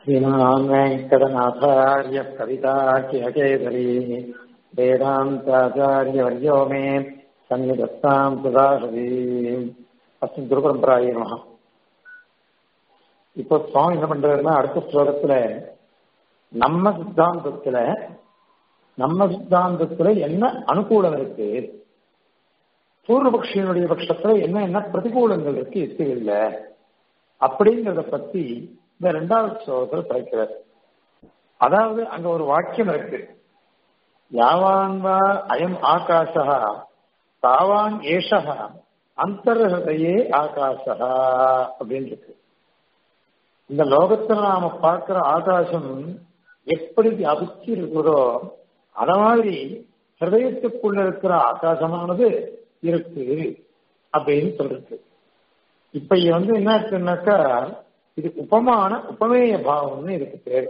श्रीमान् वेङ्कटनाथार्य कविताख्यकेसरी वेदान्ताचार्यवर्यो मे सन्निधत्ताम् सुधासवी அஸ்மின் குருபரம்பராய மகா இப்போ சுவாமி என்ன பண்றாருன்னா அடுத்த ஸ்லோகத்துல நம்ம சித்தாந்தத்துல நம்ம சித்தாந்தத்துல என்ன அனுகூலம் இருக்கு பூர்வபக்ஷியனுடைய பட்சத்துல என்ன என்ன பிரதிகூலங்கள் இருக்கு யுக்திகள்ல அப்படிங்கிறத பத்தி இந்த ரெண்டாவது ஸ்லோகத்தில் படிக்கிறார் அதாவது அங்க ஒரு வாக்கியம் இருக்கு யாவான்வா அயம் ஆகாஷா தாவான் ஏஷா அந்தர்ஹதையே ஆகாஷா அப்படின்னு இருக்கு இந்த லோகத்துல நாம பார்க்கிற ஆகாசம் எப்படி வியாபிச்சு இருக்கிறதோ அத மாதிரி ஹிருதயத்துக்குள்ள இருக்கிற ஆகாசமானது இருக்கு அப்படின்னு சொல்றது இப்ப இது வந்து என்ன இருக்குன்னாக்கா இது உபமான உபமேய பாவம்னு இதுக்கு பேரு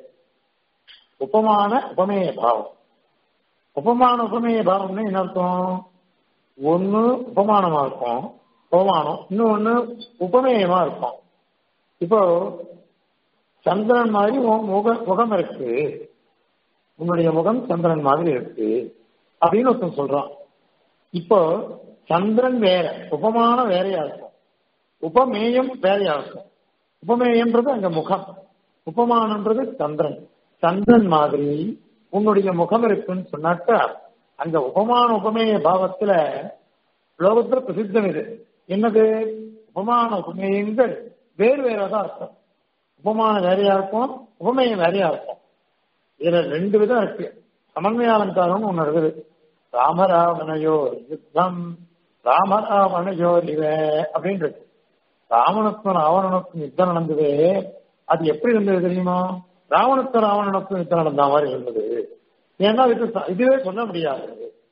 உபமான உபமேய பாவம் உபமான உபமேய பாவம்னு என்ன அர்த்தம் ஒண்ணு உபமானமா இருக்கும் உபமானம் இன்னொன்னு உபமேயமா இருக்கும் இப்போ சந்திரன் மாதிரி முக முகம் இருக்கு உன்னுடைய முகம் சந்திரன் மாதிரி இருக்கு அப்படின்னு ஒருத்தன் சொல்றான் இப்போ சந்திரன் வேற உபமானம் வேறையா இருக்கும் உபமேயம் வேறையா இருக்கும் உபமேயம்ன்றது அங்க முகம் உபமானன்றது சந்திரன் சந்திரன் மாதிரி உன்னுடைய முகம் இருக்குன்னு சொன்னாக்கா அங்க உபமான உபமேய பாவத்துல லோகத்துல பிரசித்தம் இது என்னது உபமான உபமேயங்கள் வேறு வேறதான் இருக்கும் உபமானம் வேறையா இருக்கும் உபமேயம் வேறையா இருக்கும் இதுல ரெண்டு விதம் இருக்கு சமன்வய அலங்காரம்னு ஒண்ணு இருக்குது ராமராவணையோ யுத்தம் ராமராவணையோ இவ அப்படின்னு இருக்கு ராவணத்துக்கும் ராவணனுக்கும் யுத்தம் நடந்தது அது எப்படி இருந்தது தெரியுமா ராவணத்துக்கும் ராவணனுக்கும் யுத்தம் நடந்த மாதிரி இருந்தது ஏன்னா இது இதுவே சொல்ல முடியாது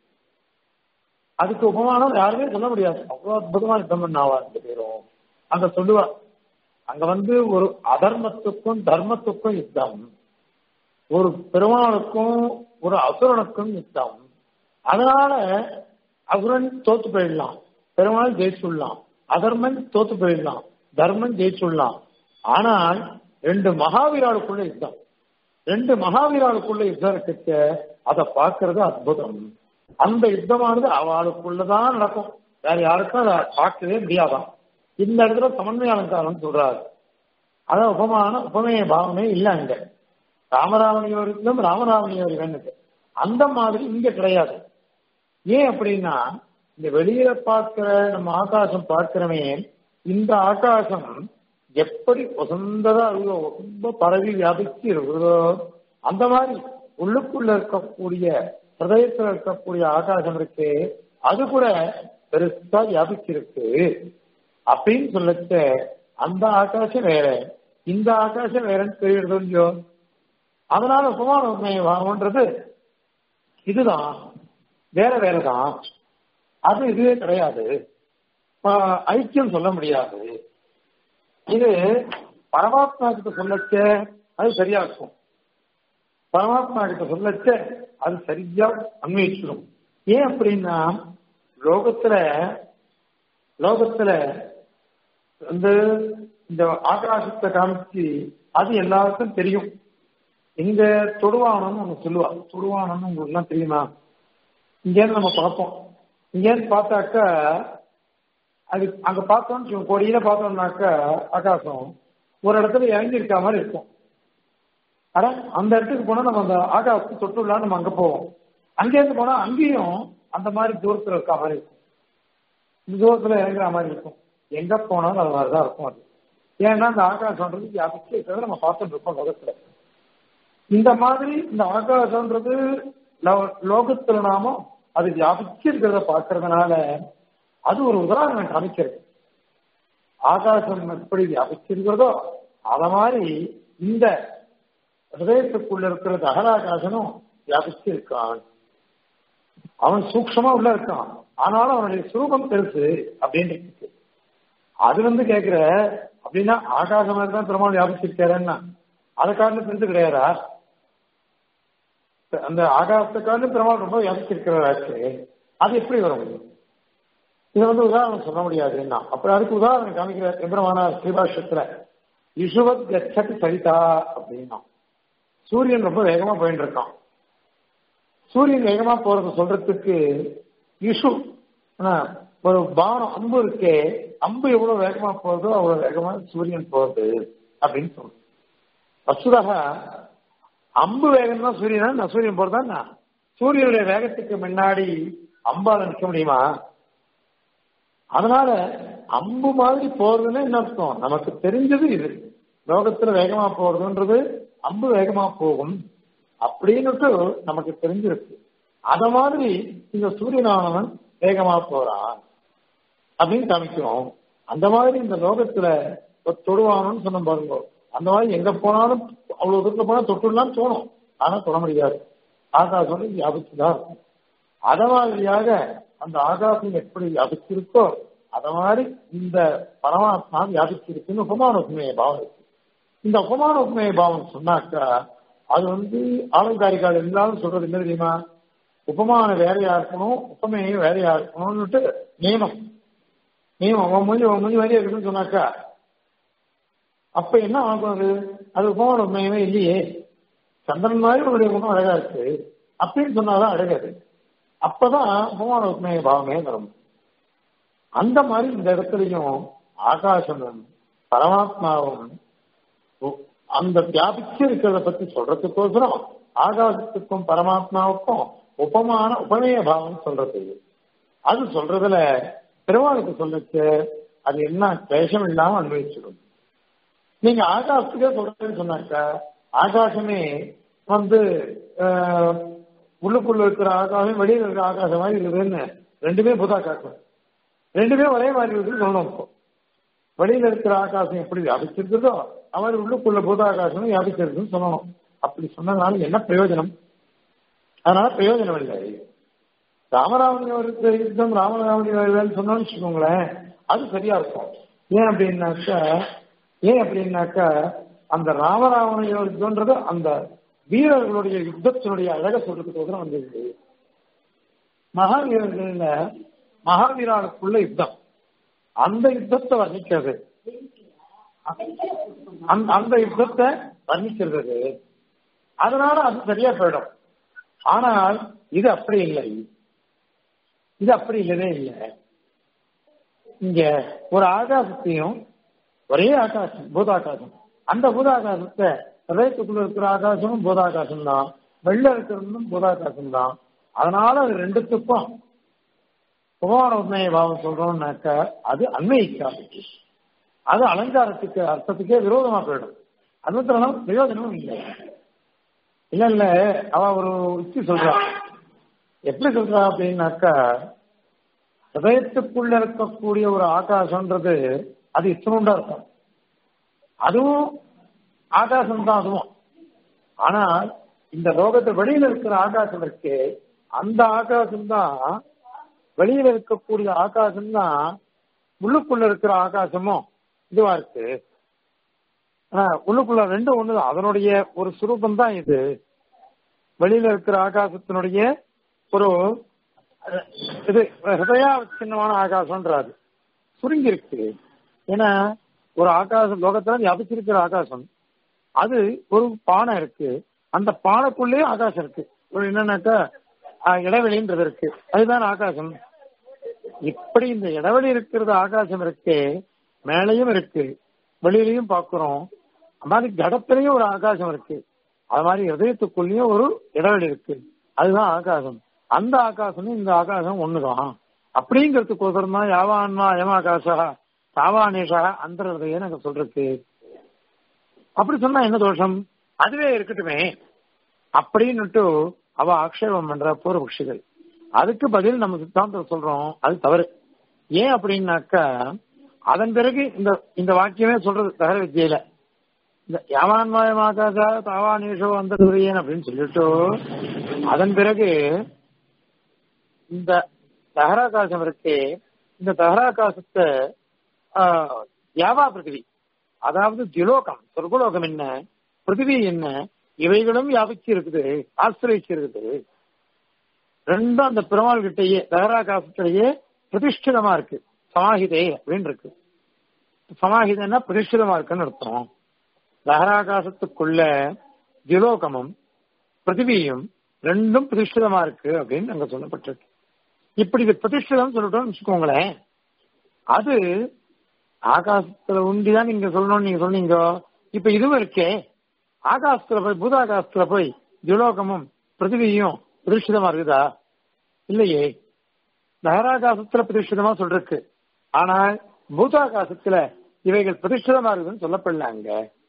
அதுக்கு உபமானம் யாருமே சொல்ல முடியாது அவ்வளவு அற்புதமா யுத்தம் பண்ணாவா ரெண்டு பேரும் அங்க சொல்லுவா அங்க வந்து ஒரு அதர்மத்துக்கும் தர்மத்துக்கும் யுத்தம் ஒரு பெருமாளுக்கும் ஒரு அசுரனுக்கும் யுத்தம் அதனால அசுரன் தோத்து போயிடலாம் பெருமாள் ஜெயிச்சுடலாம் அதர்மன் தோத்து போயிடலாம் தர்மன் ஜெயிச்சுடலாம் ஆனால் ரெண்டு மகாவீராளுக்குள்ள யுத்தம் ரெண்டு மகாவீராளுக்குள்ள யுத்தம் இருக்கு அதை பார்க்கறது அற்புதம் அந்த யுத்தமானது அவளுக்குள்ளதான் நடக்கும் வேற யாருக்கும் அதை பார்க்கவே முடியாதான் இந்த இடத்துல சமன்வய அலங்காரம் சொல்றாரு அதான் உபமான உபமேய பாவமே இல்லை அங்க ராமராவணியோர் யுத்தம் ராமராவணியோர் இவனுக்கு அந்த மாதிரி இங்க கிடையாது ஏன் அப்படின்னா இந்த வெளியில பார்க்கிற நம்ம ஆகாசம் பார்க்கிறமே இந்த ஆகாசம் எப்படி வசந்ததா ரொம்ப பரவி வியாபிச்சு இருக்கிறதோ அந்த மாதிரி உள்ளுக்குள்ள இருக்கக்கூடிய ஹிருதயத்தில் இருக்கக்கூடிய ஆகாசம் இருக்கு அது கூட பெருசா வியாபிச்சிருக்கு அப்படின்னு சொல்லச்ச அந்த ஆகாசம் வேற இந்த ஆகாசம் வேறன்னு தெரியுறது இல்லையோ அதனால சுமார் உண்மைன்றது இதுதான் வேற வேறதான் அது இதுவே கிடையாது ஐக்கியம் சொல்ல முடியாது இது பரமாத்மா கிட்ட சொல்லச்ச அது சரியா இருக்கும் பரமாத்மா கிட்ட சொல்லச்ச அது சரியா அன்வயிச்சிடும் ஏன் அப்படின்னா லோகத்துல லோகத்துல வந்து இந்த ஆகாசத்தை காமிச்சு அது எல்லாருக்கும் தெரியும் இங்க தொடுவானம்னு ஒண்ணு சொல்லுவா தொடுவானம்னு உங்களுக்கு எல்லாம் தெரியுமா இங்கேருந்து நம்ம பார்ப்போம் இங்கேருந்து பார்த்தாக்கா அது அங்க பார்த்தோம் கொடியில பார்த்தோம்னாக்கா ஆகாசம் ஒரு இடத்துல இறங்கி இருக்க மாதிரி இருக்கும் அட அந்த இடத்துக்கு போனா நம்ம அந்த ஆகாசத்தை தொட்டுலாம் நம்ம அங்க போவோம் அங்கேருந்து போனா அங்கேயும் அந்த மாதிரி தூரத்துல இருக்க மாதிரி இருக்கும் இந்த தூரத்துல இறங்குற மாதிரி இருக்கும் எங்க போனாலும் அது மாதிரிதான் இருக்கும் அது ஏன்னா அந்த ஆகாசம்ன்றது வியாபிச்சு இருக்கிறத நம்ம பார்த்துட்டு இருக்கோம் லோகத்துல இந்த மாதிரி இந்த ஆகாசம்ன்றது லோகத்துல நாம அது வியாபிச்சு இருக்கிறத பார்க்கறதுனால அது ஒரு உதாரணம் காமிக்கிறது ஆகாசம் எப்படி வியாபிச்சிருக்கிறதோ அத மாதிரி இந்த ஹிருதயத்துக்குள்ள இருக்கிற அகலாகாசனும் வியாபிச்சு இருக்கான் அவன் சூக்ஷமா உள்ள இருக்கான் ஆனாலும் அவனுடைய சுரூபம் பெருசு அப்படின்னு இருக்கு அது வந்து கேக்குற அப்படின்னா ஆகாசம் தான் பெருமாள் வியாபிச்சிருக்காருன்னா அதை காரணம் பெருசு கிடையாதா அந்த ஆகாசத்தை காரணம் பெருமாள் ரொம்ப வியாபிச்சிருக்கிறாரு அது எப்படி வர முடியும் இதை வந்து உதாரணம் சொல்ல முடியாதுன்னா அப்புறம் அதுக்கு உதாரணம் காமிக்கிற எம்பரமான ஸ்ரீபாஷத்துல இசுவத் கச்சத் சரிதா அப்படின்னா சூரியன் ரொம்ப வேகமா போயிட்டு இருக்கான் சூரியன் வேகமா போறத சொல்றதுக்கு இஷு ஒரு பானம் அம்பு இருக்கே அம்பு எவ்வளவு வேகமா போகுதோ அவ்வளவு வேகமா சூரியன் போகுது அப்படின்னு சொல்றோம் வசுதாக அம்பு வேகம் தான் சூரியன் நான் சூரியன் போறதா சூரியனுடைய வேகத்துக்கு முன்னாடி அம்பால நிற்க முடியுமா அதனால அம்பு மாதிரி போறதுன்னு என்ன அர்த்தம் நமக்கு தெரிஞ்சது இது லோகத்துல வேகமா போறதுன்றது அம்பு வேகமா போகும் அப்படின்னுட்டு நமக்கு தெரிஞ்சிருக்கு அத மாதிரி இந்த சூரியனானவன் வேகமா போறான் அப்படின்னு காமிக்கிறோம் அந்த மாதிரி இந்த லோகத்துல தொடுவானு சொன்ன பாருங்க அந்த மாதிரி எங்க போனாலும் அவ்வளவு தூரத்துல போனா தொட்டுலாம் தோணும் ஆனா தொட முடியாது ஆகாசம் வியாபிச்சுதான் இருக்கும் அத மாதிரியாக அந்த ஆகாசம் எப்படி வியாபிச்சிருக்கோ அத மாதிரி இந்த பரமாத்மா வியாபிச்சிருக்குன்னு உபமான உண்மையை பாவம் இருக்கு இந்த உபமான உண்மையை பாவம் சொன்னாக்கா அது வந்து ஆலங்காரிகால் எல்லாரும் சொல்றது என்ன தெரியுமா உபமான வேறையா இருக்கணும் உபமையும் வேறையா இருக்கணும்னுட்டு நியமம் நியமம் உன் மூஞ்சி உன் மூஞ்சி வேறையா இருக்குன்னு சொன்னாக்கா அப்ப என்ன ஆகும் அது அது உபமான உண்மையுமே இல்லையே சந்திரன் மாதிரி உங்களுடைய குணம் அழகா இருக்கு அப்படின்னு சொன்னாதான் அழகாது அப்பதான் உபமான உண்மைய பாவமே வரும் அந்த மாதிரி இந்த இடத்துலையும் ஆகாசமும் பரமாத்மாவும் அந்த வியாபிச்சு இருக்கிறத பத்தி சொல்றதுக்கோசரம் ஆகாசத்துக்கும் பரமாத்மாவுக்கும் உபமான உபமேய பாவம் சொல்றது அது சொல்றதுல பெருமாளுக்கு சொல்லுச்சு அது என்ன கிளேசம் இல்லாம அனுபவிச்சிடும் நீங்க ஆகாசத்துக்கே சொல்றேன்னு சொன்னாக்கா ஆகாசமே வந்து உள்ளுக்குள்ள இருக்கிற ஆகாசம் வெளியில இருக்கிற ஆகாசம் மாதிரி இருக்குதுன்னு ரெண்டுமே புதாகாசம் ரெண்டுமே ஒரே மாதிரி இருக்குன்னு சொல்லணும் இப்போ வெளியில இருக்கிற ஆகாசம் எப்படி வியாபிச்சிருக்குதோ அவர் உள்ளுக்குள்ள பூதாகாசம் வியாபிச்சிருக்குன்னு சொல்லணும் அப்படி சொன்னதுனால என்ன பிரயோஜனம் அதனால பிரயோஜனம் இல்லை ராமராவணி அவருக்கு யுத்தம் ராமராவணி வருவேன்னு சொன்னோம்னு வச்சுக்கோங்களேன் அது சரியா இருக்கும் ஏன் அப்படின்னாக்கா ஏன் அப்படின்னாக்கா அந்த ராமராவண யுத்தம்ன்றது அந்த வீரர்களுடைய யுத்தத்தினுடைய அழக சொல்றதுக்கு வந்தது மகாவீரர்கள்ல மகாவீராளுக்குள்ள யுத்தம் அந்த யுத்தத்தை வர்ணிக்கிறது அந்த யுத்தத்தை வர்ணிக்கிறது அதனால அது சரியா போயிடும் ஆனால் இது அப்படி இல்லை இது அப்படி இல்லவே இல்லை இங்க ஒரு ஆகாசத்தையும் ஒரே ஆகாசம் பூதாகாசம் அந்த பூதாகாசத்தை ஹதயத்துக்குள்ள இருக்கிற ஆகாசமும் பூதாகாசம் தான் வெள்ள இருக்கிறதும் பூதாகாசம் தான் அதனால அது ரெண்டுத்துக்கும் உபமான உண்மையை பாவம் சொல்றோம்னாக்க அது அன்வயிக்காது அது அலங்காரத்துக்கு அர்த்தத்துக்கே விரோதமா போயிடும் அது மாத்திரம் பிரயோஜனமும் இல்லை இல்ல இல்ல அவ ஒரு யுக்தி சொல்றா எப்படி சொல்றா அப்படின்னாக்கா ஹதயத்துக்குள்ள இருக்கக்கூடிய ஒரு ஆகாசம்ன்றது அது இத்தனுண்டா இருக்கும் அதுவும் ஆகாசம் தான் அதுவும் ஆனால் இந்த லோகத்து வெளியில இருக்கிற ஆகாசம் இருக்கு அந்த ஆகாசம் தான் வெளியில இருக்கக்கூடிய ஆகாசம் தான் உள்ளுக்குள்ள இருக்கிற ஆகாசமும் இதுவா இருக்கு ஆனா உள்ளுக்குள்ள ரெண்டும் ஒண்ணுதான் அதனுடைய ஒரு சுரூபம் தான் இது வெளியில இருக்கிற ஆகாசத்தினுடைய ஒரு இது ஹிருதயா சின்னமான ஆகாசம்ன்றாரு சுருங்கி இருக்கு ஏன்னா ஒரு ஆகாசம் லோகத்துல வியாபிச்சிருக்கிற ஆகாசம் அது ஒரு பானை இருக்கு அந்த பானைக்குள்ளேயே ஆகாசம் இருக்கு ஒரு என்னன்னாக்கா இடைவெளின்றது இருக்கு அதுதான் ஆகாசம் இப்படி இந்த இடைவெளி இருக்கிறது ஆகாசம் இருக்கு மேலையும் இருக்கு வெளியிலையும் பாக்குறோம் அது மாதிரி கடத்திலையும் ஒரு ஆகாசம் இருக்கு அது மாதிரி இதயத்துக்குள்ளேயும் ஒரு இடைவெளி இருக்கு அதுதான் ஆகாசம் அந்த ஆகாசமும் இந்த ஆகாசம் ஒண்ணுதான் அப்படிங்கிறதுக்கோசரம் தான் யாவான்மா யமாகாசா சாவானேஷா அந்த ஹிருதய நாங்க சொல்றது அப்படி சொன்னா என்ன தோஷம் அதுவே இருக்கட்டுமே அப்படின்னுட்டு அவ ஆக்ஷேபம் பண்ற பூர்வபக்ஷிகள் அதுக்கு பதில் நம்ம சித்தாந்தம் சொல்றோம் அது தவறு ஏன் அப்படின்னாக்கா அதன் பிறகு இந்த இந்த வாக்கியமே சொல்றது தகர வித்தியில இந்த யாவான்மயமாகாதா தாவானேஷோ அந்த ஹிருதயன் அப்படின்னு சொல்லிட்டு அதன் பிறகு இந்த தகராகாசம் இருக்கு இந்த தகராகாசத்தை யாவா பிருத்திவி அதாவது திலோகம் சொர்க்கலோகம் என்ன பிருத்திவி என்ன இவைகளும் வியாபிச்சு இருக்குது ஆசிரியச்சு இருக்குது ரெண்டும் அந்த பெருமாள் கிட்டயே தகராகாசத்திலேயே பிரதிஷ்டிதமா இருக்கு சமாஹிதே அப்படின்னு இருக்கு சமாஹிதன்னா பிரதிஷ்டிதமா இருக்குன்னு அர்த்தம் லகராகாசத்துக்குள்ள திலோகமும் பிருத்திவியும் ரெண்டும் பிரதிஷ்டிதமா இருக்கு அப்படின்னு அங்க சொல்லப்பட்டிருக்கு இப்படி இது பிரதிஷ்டிதம் சொல்லிட்டோம்னு வச்சுக்கோங்களேன் அது ஆகாசத்துல உண்டிதான் நீங்க சொல்லணும்னு நீங்க சொன்னீங்க இப்ப இதுவும் இருக்கே ஆகாசத்துல போய் பூதாகாசத்துல போய் திலோகமும் பிருத்திவியும் பிரதிஷ்டிதமா இருக்குதா இல்லையே நகராகாசத்துல பிரதிஷ்டிதமா சொல்றக்கு ஆனால் பூதாகாசத்துல இவைகள் பிரதிஷ்டிதமா இருக்குதுன்னு சொல்லப்படல அங்க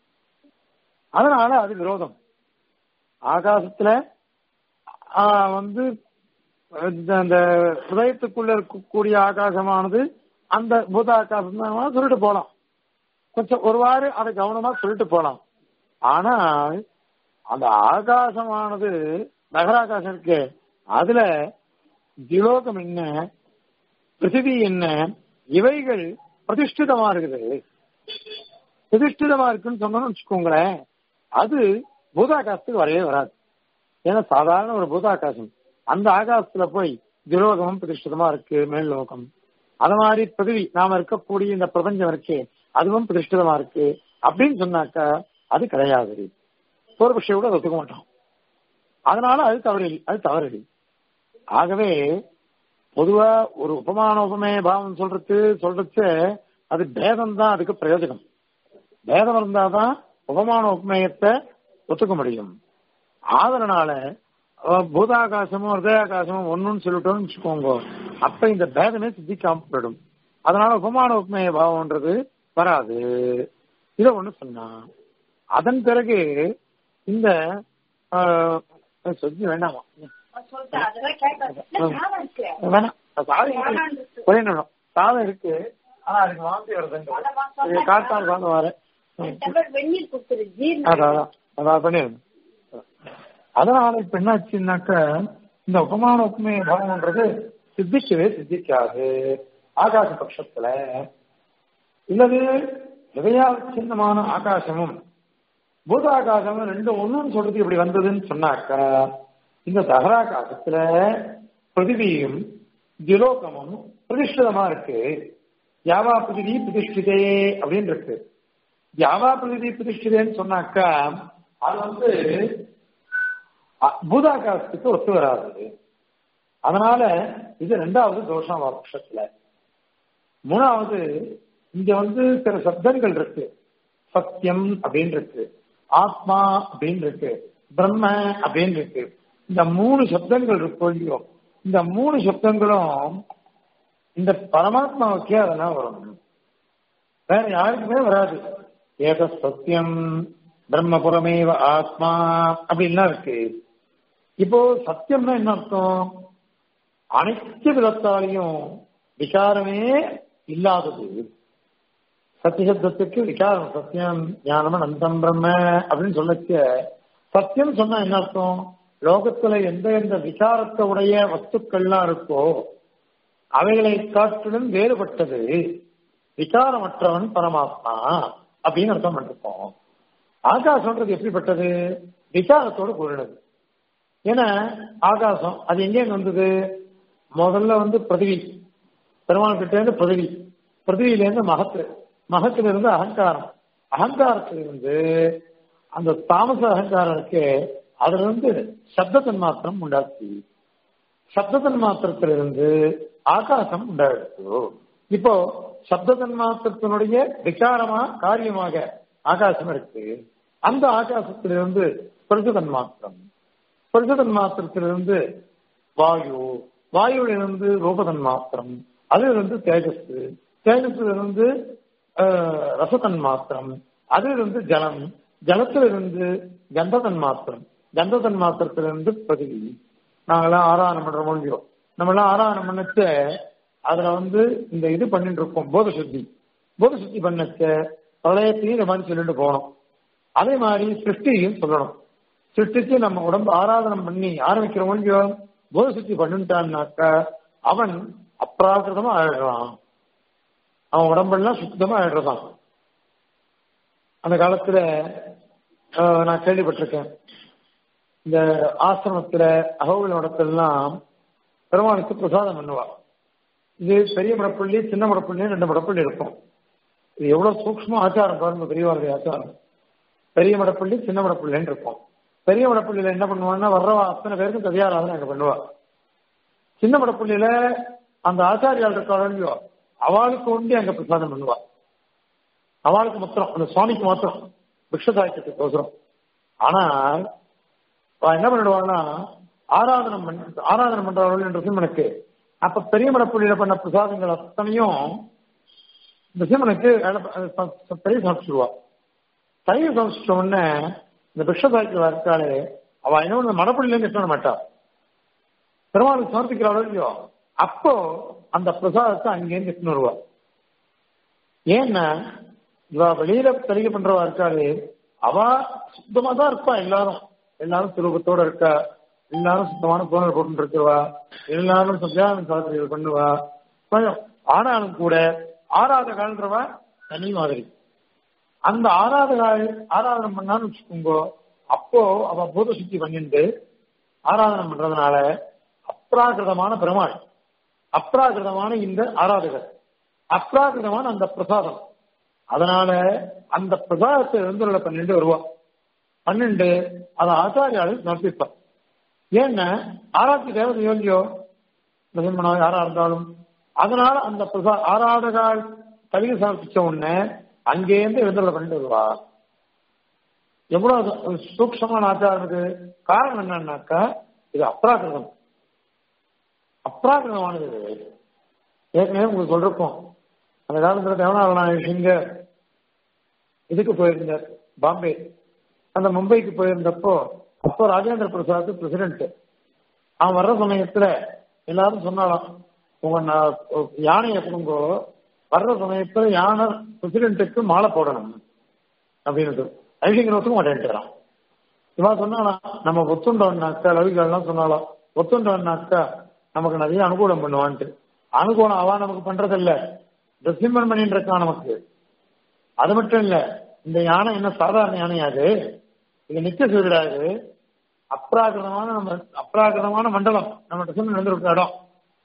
அதனால அது விரோதம் ஆகாசத்துல ஆஹ், வந்து இந்த- அந்த ஹிருதயத்துக்குள்ள இருக்கக்கூடிய ஆகாசமானது அந்த பூத ஆகாசம் தான் சொல்லிட்டு போலாம் கொஞ்சம் ஒருவாறு அதை கவனமா சொல்லிட்டு போலாம் ஆனால் அந்த ஆகாசமானது நகராகாசம் இருக்கு அதுல திலோகம் என்ன பிருத்திவி என்ன இவைகள் பிரதிஷ்டிதமா இருக்குது பிரதிஷ்டிதமா இருக்குன்னு சொன்னோம்னு வச்சுக்கோங்களேன் அது பூதாகாசத்துக்கு வரவே வராது ஏன்னா சாதாரண ஒரு பூதாகாசம் அந்த ஆகாசத்துல போய் திலோகமும் பிரதிஷ்டிதமா இருக்கு மேல் லோகம் அது மாதிரி பிருத்திவி நாம இருக்கக்கூடிய இந்த பிரபஞ்சம் இருக்கே அதுவும் பிரதிஷ்டிதமா இருக்கு அப்படின்னு சொன்னாக்கா அது கிடையாது பூர்வபக்ஷ கூட அதை ஒத்துக்க மாட்டோம் அதனால அது தவறு அது தவறு ஆகவே பொதுவா ஒரு உபமான உபமேய பாவம் சொல்றது சொல்றது அது பேதம் தான் அதுக்கு பிரயோஜனம் பேதம் இருந்தாதான் உபமான உபமேயத்தை ஒத்துக்க முடியும் ஆதரனால அஹ், பூதாகாசமும் ஹிருதயாகாசமும் ஒண்ணுன்னு சொல்லிட்டோம்னு வச்சுக்கோங்க அப்ப இந்த பேதமே சித்திக்காம போயிடும் அதனால உபமான உபமேய பாவம்ன்றது வராது இத ஒண்ணு சொன்னான் அதன் பிறகு இந்த ஆஹ், சொல்லி வேண்டாமா சொல்லிட்டேன் அதெல்லாம் கேட்காது இல்ல, ஞாபகம் இருக்கு வேணாம் சாதம் இருக்கு ஒரே நிமிடம் சாதம் இருக்கு ஆனா அதுக்கு வாந்தி வருதுங்க காட்டான் சாதம் வரேன் டம்ளர் வெந்நீர் கொடுத்துரு ஜீரணம் அதான் அதான். அதான் பண்ணிடுங்க அதனால இப்ப என்னாச்சுன்னாக்க இந்த உபமான உப்புமை பாவம்ன்றது சித்திக்கவே சித்திக்காது ஆகாச பட்சத்துல இல்லது ஹிருதயாச்சின்னமான ஆகாசமும் பூதாகாசமும் ரெண்டும் ஒண்ணுன்னு சொல்றது இப்படி வந்ததுன்னு சொன்னாக்கா இந்த தகராகாசத்துல பிருத்திவியும் திலோகமும் பிரதிஷ்டிதமா இருக்கு யாவா பிருதிவி பிரதிஷ்டிதே அப்படின்னு இருக்கு யாவா பிருதிவி பிரதிஷ்டிதேன்னு சொன்னாக்கா அது வந்து அ- பூதாகாசத்துக்கு ஒத்து வராது அதனால இது ரெண்டாவது தோஷம் பட்சத்துல மூணாவது இங்க வந்து சில சப்தங்கள் இருக்கு சத்தியம் அப்படின்னு இருக்கு ஆத்மா அப்படின்னு இருக்கு பிரம்ம அப்படின்னு இருக்கு இந்த மூணு சப்தங்கள் இருக்கு இல்லையோ இந்த மூணு சப்தங்களும் இந்த பரமாத்மாவுக்கே அதெல்லாம் வரும் வேற யாருக்குமே வராது ஏக சத்தியம் பிரம்மபுரமேவ ஆத்மா அப்படின்லாம் இருக்கு இப்போ சத்தியம்னா என்ன அர்த்தம் அனைத்து விதத்தாலையும் விகாரமே இல்லாதது சத்தியசப்தத்துக்கு விகாரம் சத்தியம் ஞானம் அனந்தம் பிரம்ம அப்படின்னு சொல்லச்ச சத்தியம் சொன்னா என்ன அர்த்தம் லோகத்துல எந்த எந்த விகாரத்தை உடைய வஸ்துக்கள்லாம் இருக்கோ அவைகளை காட்டிலும் வேறுபட்டது விகாரமற்றவன் பரமாத்மா அப்படின்னு அர்த்தம் பண்ணிருக்கோம் ஆகாசம்ன்றது எப்படிப்பட்டது விகாரத்தோடு கூடினது ஏன்னா ஆகாசம் அது எங்கே வந்தது முதல்ல வந்து பிரதிவி பெருமாள் கிட்ட இருந்து பிரதிவி பிரதிவில இருந்து மகத்து மகத்துல இருந்து அகங்காரம் அகங்காரத்திலிருந்து அந்த தாமச அகங்காரம் இருக்கு அதுல இருந்து சப்தத்தன் மாத்திரம் உண்டாச்சு சப்தத்தன் மாத்திரத்திலிருந்து ஆகாசம் உண்டாயிடுச்சு இப்போ சப்தத்தன் மாத்திரத்தினுடைய விகாரமா காரியமாக ஆகாசம் இருக்கு அந்த ஆகாசத்திலிருந்து பிரசுதன் மாத்திரம் பிரசுதன் மாத்திரத்திலிருந்து வாயு வாயுவிலிருந்து ரூபதன் மாத்திரம் அதிலிருந்து தேஜஸ் தேஜஸிலிருந்து ஆஹ், ரசதன் மாத்திரம் அதிலிருந்து ஜலம் ஜலத்திலிருந்து கந்ததன் மாத்திரம் கந்ததன் மாத்திரத்திலிருந்து பதிவி நாங்கெல்லாம் ஆராதனம் பண்ற முடியும் நம்ம எல்லாம் ஆராதனம் பண்ணச்ச அதுல வந்து இந்த இது பண்ணிட்டு இருக்கோம் போத சுத்தி போத சுத்தி பண்ணச்ச பிரளயத்தையும் இந்த மாதிரி சொல்லிட்டு போனோம் அதே மாதிரி சிருஷ்டியும் சொல்லணும் சிருஷ்டிச்சு நம்ம உடம்பு ஆராதனம் பண்ணி ஆரம்பிக்கிற முடியும் போத சுத்தி பண்ணிட்டான்னாக்கா அவன் அப்ராகிருதமா ஆயிடுறான் அவன் உடம்பெல்லாம் சுத்தமா ஆயிடுறதான் அந்த காலத்துல ஆஹ், நான் கேள்விப்பட்டிருக்கேன் இந்த ஆசிரமத்துல அகோவில் இடத்துலாம் பெருமாளுக்கு பிரசாதம் பண்ணுவா இது பெரிய மடப்பள்ளி சின்ன மடப்பள்ளி ரெண்டு மடப்பள்ளி இருக்கும் இது எவ்வளவு சூக்ஷ்ம ஆச்சாரம் பாருங்க பெரியவாருடைய ஆச்சாரம் பெரிய மடப்பள்ளி சின்ன மடப்பள்ளின்னு இருக்கும் பெரிய மடப்பள்ளியில என்ன பண்ணுவான்னா வர்றவா அத்தனை பேருக்கு ததியாராதனை அங்க பண்ணுவா சின்ன மடப்பள்ளியில அந்த ஆச்சாரியால் இருக்காளோ இல்லையோ அவளுக்கு ஒண்டி அங்க பிரசாதம் பண்ணுவா அவளுக்கு மாத்திரம் அந்த சுவாமிக்கு மாத்திரம் பிக்ஷதாய்க்கத்துக்கு அவசரம் ஆனால் அவ என்ன பண்ணிடுவாங்கன்னா ஆராதனம் பண்ண ஆராதனை பண்றவர்கள் என்ற சிம்மனுக்கு அப்ப பெரிய மடப்பள்ளியில பண்ண பிரசாதங்கள் அத்தனையும் இந்த சிம்மனுக்கு பெரிய சமைச்சிடுவா தயிர் சமைச்சிட்ட உடனே இந்த பிக்ஷதாய்க்கு இருக்காளே அவ என்ன ஒண்ணு மடப்பள்ளியில இருந்து பண்ண மாட்டா பெருமாளுக்கு சமர்ப்பிக்கிறாளோ இல்லையோ அப்போ அந்த பிரசாதத்தை அங்கேருந்து எடுத்துன்னு வருவா ஏன்னா இவ வெளியில தெரிய பண்றவா இருக்காளே அவ சுத்தமா தான் இருப்பா எல்லாரும் எல்லாரும் சுரூபத்தோட இருக்கா எல்லாரும் சுத்தமான போனல் போட்டு இருக்கிறவா எல்லாரும் சத்தியான சாஸ்திரிகள் பண்ணுவா கொஞ்சம் ஆனாலும் கூட ஆராதகால்ன்றவ தனி மாதிரி அந்த ஆராதகால் ஆராதனை பண்ணான்னு வச்சுக்கோங்க அப்போ அவ பூத சுத்தி பண்ணிட்டு ஆராதனை பண்றதுனால அப்ராகிருதமான பெருமாள் அப்ராகிருதமான இந்த ஆராதகர் அப்ராகிருதமான அந்த பிரசாதம் அதனால அந்த பிரசாதத்தை எழுந்துள்ள பன்னெண்டு வருவா பன்னெண்டு அதை ஆச்சாரியாளர் நடத்திப்பார் ஏன்னா ஆராய்ச்சி தேவதை யோகியோ நிர்மணா யாரா இருந்தாலும் அதனால அந்த பிரசா ஆராதகால் கவிதை சமர்ப்பிச்ச உடனே அங்கேருந்து எழுந்துள்ள பண்ணிட்டு வருவா எவ்வளவு சூக்ஷமான ஆச்சாரம் இது காரணம் என்னன்னாக்கா இது அப்ராகிருதம் அப்ராகிருதமானது இது. ஏற்கனவே உங்களுக்கு சொல்றோம் அந்த காலத்துல தேவநாதன் சிங்க இதுக்கு போயிருந்தார் பாம்பே அந்த மும்பைக்கு போயிருந்தப்போ அப்போ ராஜேந்திர பிரசாத் பிரசிடென்ட் அவன் வர்ற சமயத்துல எல்லாரும் சொன்னாலாம் உங்க நா- யானையை கொடுங்கோ வர்ற சமயத்துல யானை பிரசிடென்ட்டுக்கு மாலை போடணும் அப்படின்னு ஐசிங்கர் ஒத்துக்க மாட்டேன்ட்டான் இவன் சொன்னாலாம் நம்ம ஒத்துண்டோம்னாக்கா லவிகள்லாம் சொன்னாலும் ஒத்துண்டோம்னாக்கா நமக்கு நிறைய அனுகூலம் பண்ணுவான்ட்டு அனுகூலம் அவன் நமக்கு பண்றதில்ல டிசிமன் பண்ணிட்டு இருக்கான் நமக்கு அது மட்டும் இல்ல இந்த யானை என்ன சாதாரண யானையாது இது நிக்க சொல்லிடாது அப்ராகிருதமான நம்ம அப்ராகிருதமான மண்டலம் நம்ம டிசம்பர் நடந்திருக்க இடம்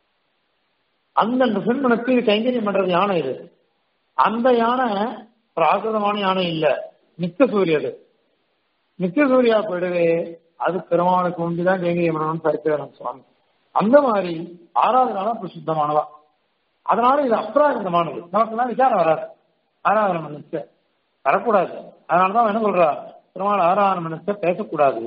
அந்த டிசம்பனுக்கு இது கைங்கரியம் பண்றது யானை இது அந்த யானை பிராகிருதமான யானை இல்ல நித்த சூரியது நித்திய சூர்யா போயிடவே அது பெருமாளுக்கு ஒன்றுதான் கைங்கரியம் பண்ணணும்னு சரித்திரம் சுவாமி அந்த மாதிரி ஆராதனால பிரசித்தமானவா அதனால இது அப்ராகிருதமானது நமக்கெல்லாம் விசாரம் வராது ஆராதனை மனுஷ வரக்கூடாது அதனாலதான் என்ன சொல்றா பெருமாள் ஆராதனை மனுஷ பேசக்கூடாது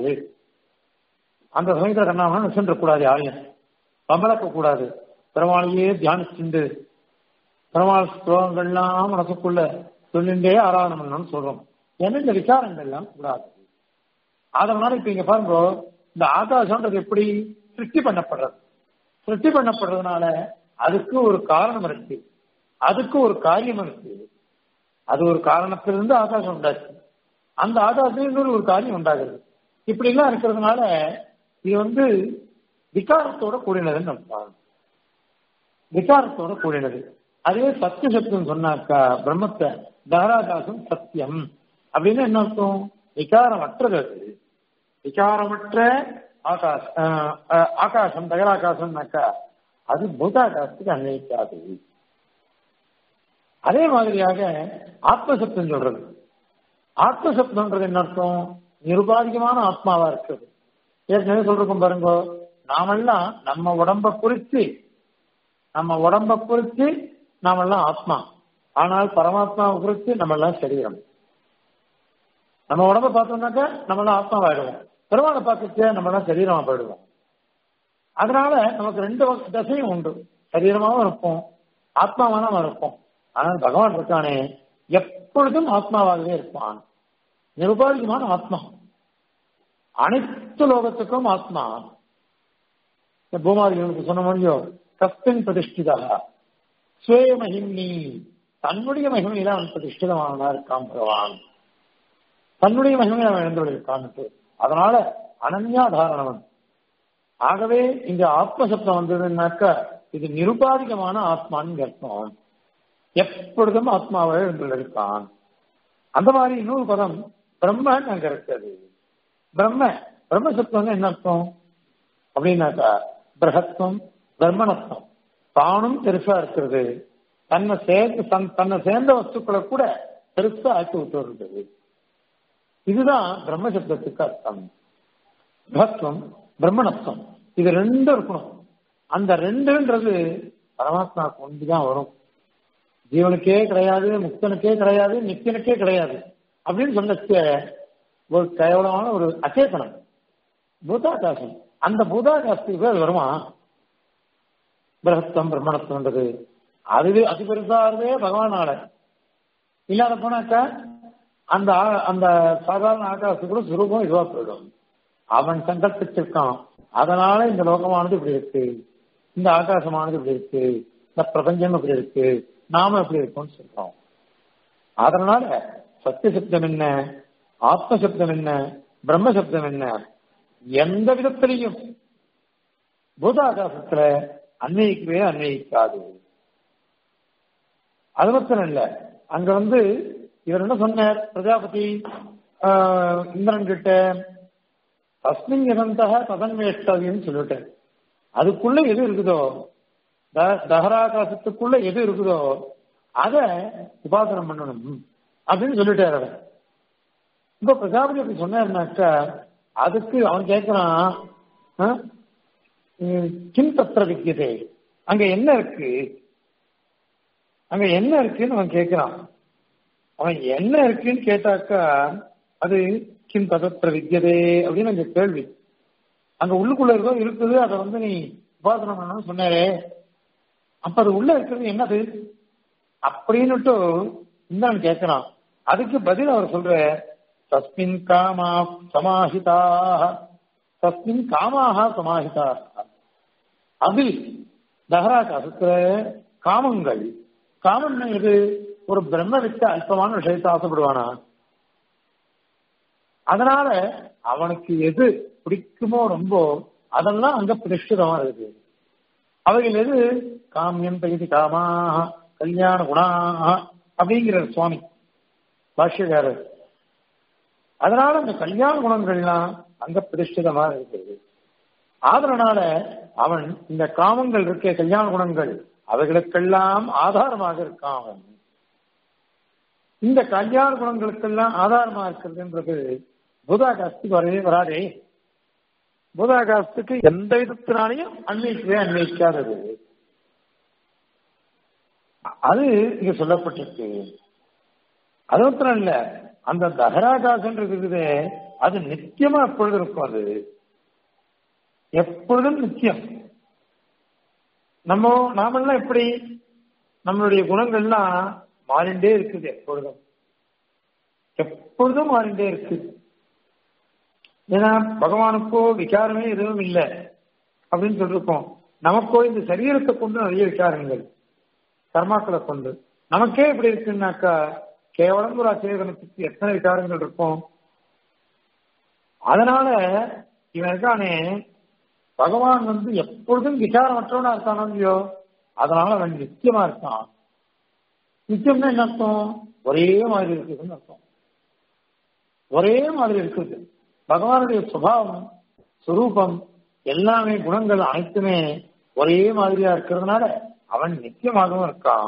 அந்த சமயத்துல கண்ணாமன் நிசன்றக்கூடாது யாரையும் பம்பளக்க கூடாது பெருமாளையே தியானிச்சுண்டு பெருமாள் ஸ்லோகங்கள்லாம் மனசுக்குள்ள சொல்லிண்டே ஆராதனை பண்ணணும்னு சொல்றோம் ஏன்னா இந்த விசாரங்கள் எல்லாம் கூடாது அதனால இப்ப இங்க பாருங்க இந்த ஆகாசம்ன்றது எப்படி சிருஷ்டி பண்ணப்படுறது சிருஷ்டி பண்ணப்படுறதுனால அதுக்கு ஒரு காரணம் இருக்கு அதுக்கு ஒரு காரியம் இருக்கு அது ஒரு காரணத்திலிருந்து ஆகாசம் உண்டாச்சு அந்த ஆகாசம் இன்னொரு ஒரு காரியம் உண்டாகுது இப்படி எல்லாம் இருக்கிறதுனால இது வந்து விகாரத்தோட கூடினதுன்னு அர்த்தம் விகாரத்தோட கூடினது அதே சத்திய சத்துவம் சொன்னாக்கா பிரம்மத்தை தகராகாசம் சத்தியம் அப்படின்னு என்ன அர்த்தம் விகாரமற்றது அது விகாரமற்ற ஆகாஷ் ஆஹ் ஆஹ் ஆகாசம் தகராகாசம்னாக்கா அது பூதாகாசத்துக்கு அன்வயிக்காது அதே மாதிரியாக ஆத்மசப்தம் சொல்றது ஆத்மசப்தம்ன்றது என்ன அர்த்தம் நிருபாதிகமான ஆத்மாவா இருக்குது ஏற்கனவே சொல்றோம் பாருங்க நாமெல்லாம் நம்ம உடம்ப குறித்து நம்ம உடம்ப குறித்து நாமெல்லாம் ஆத்மா ஆனால் பரமாத்மாவை குறித்து நம்ம எல்லாம் சரீரம் நம்ம உடம்ப பார்த்தோம்னாக்க நம்ம எல்லாம் ஆத்மாவாயிடுவோம் பெருமாளை பார்த்துட்டு நம்ம எல்லாம் சரீரமா போயிடுவோம் அதனால நமக்கு ரெண்டு வகை தசையும் உண்டு சரீரமாவும் இருப்போம் ஆத்மாவானவும் இருப்போம் ஆனால் பகவான் இருக்கானே எப்பொழுதும் ஆத்மாவாகவே இருப்பான் நிருபாதிகமான ஆத்மா அனைத்து லோகத்துக்கும் ஆத்மா இந்த பூமாதிகளுக்கு சொன்ன முடியும் கஸ்பின் பிரதிஷ்டிதா சுய மகிம்னி தன்னுடைய மகிமையில அவன் பிரதிஷ்டிதமானதா இருக்கான் பகவான் தன்னுடைய மகிமையை அவன் இழந்து இருக்கான்ட்டு அதனால அனன்யாதாரணவன் ஆகவே இங்க ஆத்மசப்தம் வந்ததுன்னாக்க இது நிருபாதிகமான ஆத்மான்னு அர்த்தம் எப்பொழுதும் ஆத்மாவை இருக்கான் அந்த மாதிரி இன்னொரு பதம் பிரம்மன் அங்க இருக்குது பிரம்ம பிரம்மசத்துவம் என்ன அர்த்தம் அப்படின்னாக்கா பிரகத்துவம் பிரம்மணத்துவம் தானும் பெருசா இருக்கிறது தன்னை சேர்ந்து தன் தன்னை சேர்ந்த வஸ்துக்களை கூட பெருசா ஆக்கி விட்டு வருகிறது இதுதான் பிரம்ம சப்தத்துக்கு அர்த்தம் பகத்வம் பிரம்மணத்துவம் இது ரெண்டும் இருக்கணும் அந்த ரெண்டுன்றது பரமாத்மாவுக்கு ஒன்றுதான் வரும் ஜீவனுக்கே கிடையாது முக்தனுக்கே கிடையாது நித்தியனுக்கே கிடையாது அப்படின்னு சொன்னச்ச ஒரு கேவலமான ஒரு அச்சேதனம் பூதாகாசம் அந்த பூதாகாசத்துக்கு அது வருமா பிரகத்தம் பிரம்மணத்துவன்றது அதுவே அது பெருசாகவே பகவானால இல்லாத போனாக்கா அந்த ஆ- அந்த சாதாரண ஆகாசத்துக்குள்ள சுரூபம் இதுவா போயிடும் அவன் சங்கல்பிச்சிருக்கான் அதனால இந்த லோகமானது இப்படி இருக்கு இந்த ஆகாசமானது இப்படி இருக்கு இந்த பிரபஞ்சம் இப்படி இருக்கு நாம எப்படி இருக்கோம்னு சொல்றோம் அதனால சத்திய சப்தம் என்ன ஆத்ம சப்தம் என்ன பிரம்ம சப்தம் என்ன எந்த விதத்திலையும் பூதாகாசத்துல அன்வயிக்கவே அன்வயிக்காது அது மாத்திரம் இல்ல அங்க வந்து இவர் என்ன சொன்னார் பிரஜாபதி ஆஹ், இந்திரன் கிட்ட தஸ்மின் இறந்தக ததன்வேஷ்டவியம் சொல்லிட்டார் அதுக்குள்ள எது இருக்குதோ த- தகராகாசத்துக்குள்ள எது இருக்குதோ அத உபாசனம் பண்ணணும் அப்படின்னு சொல்லிட்டார் அவர் இப்ப பிரஜாபதி அப்படி சொன்னாருனாக்கா அதுக்கு அவன் கேட்கிறான் ஆ? ம், கிம் தத்திர வித்தியதே அங்க என்ன இருக்கு அங்க என்ன இருக்குன்னு அவன் கேட்கிறான் அவன் என்ன இருக்குன்னு கேட்டாக்கா அது கிம் ததத்திர வித்தியதே அப்படின்னு அங்க கேள்வி அங்க உள்ளுக்குள்ள இருக்கோ இருக்குது அதை வந்து நீ உபாசனம் பண்ணணும்னு சொன்னாரே அப்ப அது உள்ள இருக்கிறது என்னது அப்படின்னுட்டு இந்திரன் கேட்கிறான் அதுக்கு பதில் அவர் சொல்ற தஸ்மின் காமா சமாஹிதாக தஸ்மின் காமாக சமாஹிதாக அது தகராகாசத்துல காமங்கள் காமம் எது ஒரு பிரம்ம வித்த அல்பமான விஷயத்தை ஆசைப்படுவானா அதனால அவனுக்கு எது பிடிக்குமோ ரொம்ப அதெல்லாம் அங்க பிரதிஷ்டிதமா இருக்கு அவைகள் எது காமியம் பகுதி காமாக கல்யாண குணாக அப்படிங்கிறார் சுவாமி பாஷ்யக்காரர் அதனால அந்த கல்யாண குணங்கள்லாம் அங்க பிரதிஷ்டிதமா இருக்குது அதனால அவன் இந்த காமங்கள் இருக்க கல்யாண குணங்கள் அவைகளுக்கெல்லாம் ஆதாரமாக இருக்கான் அவன் இந்த கல்யாண குணங்களுக்கெல்லாம் ஆதாரமா இருக்கிறதுன்றது புதாகாசத்துக்கு வரவே வராதே புதாகாசத்துக்கு எந்த விதத்தினாலையும் அன்வைக்கவே அன்வைக்காதது அது இங்க சொல்லப்பட்டிருக்கு அது மாத்திரம் இல்ல அந்த தகராகாசம் இருக்குது அது நித்தியமா எப்பொழுதும் இருக்கும் அது எப்பொழுதும் நித்தியம் நம்ம நாமெல்லாம் எப்படி நம்மளுடைய குணங்கள்லாம் மாறிண்டே இருக்குது எப்பொழுதும் எப்பொழுதும் மாறிண்டே இருக்கு ஏன்னா பகவானுக்கோ விகாரமே எதுவும் இல்லை அப்படின்னு சொல்லிருக்கோம் நமக்கோ இந்த சரீரத்தை கொண்டு நிறைய விகாரங்கள் கர்மாக்களை கொண்டு நமக்கே இப்படி இருக்குன்னாக்கா கேவலம் ஒரு அச்சேதனத்துக்கு எத்தனை விகாரங்கள் இருக்கும் அதனால இவன் இருக்கானே பகவான் வந்து எப்பொழுதும் விசாரமற்றவனா இருக்கானோ இல்லையோ அதனால அவன் நித்தியமா இருக்கான் நித்தியம்னா என்ன அர்த்தம் ஒரே மாதிரி இருக்குதுன்னு அர்த்தம் ஒரே மாதிரி இருக்குது பகவானுடைய சுபாவம் சுரூபம் எல்லாமே குணங்கள் அனைத்துமே ஒரே மாதிரியா இருக்கிறதுனால அவன் நித்தியமாகவும் இருக்கான்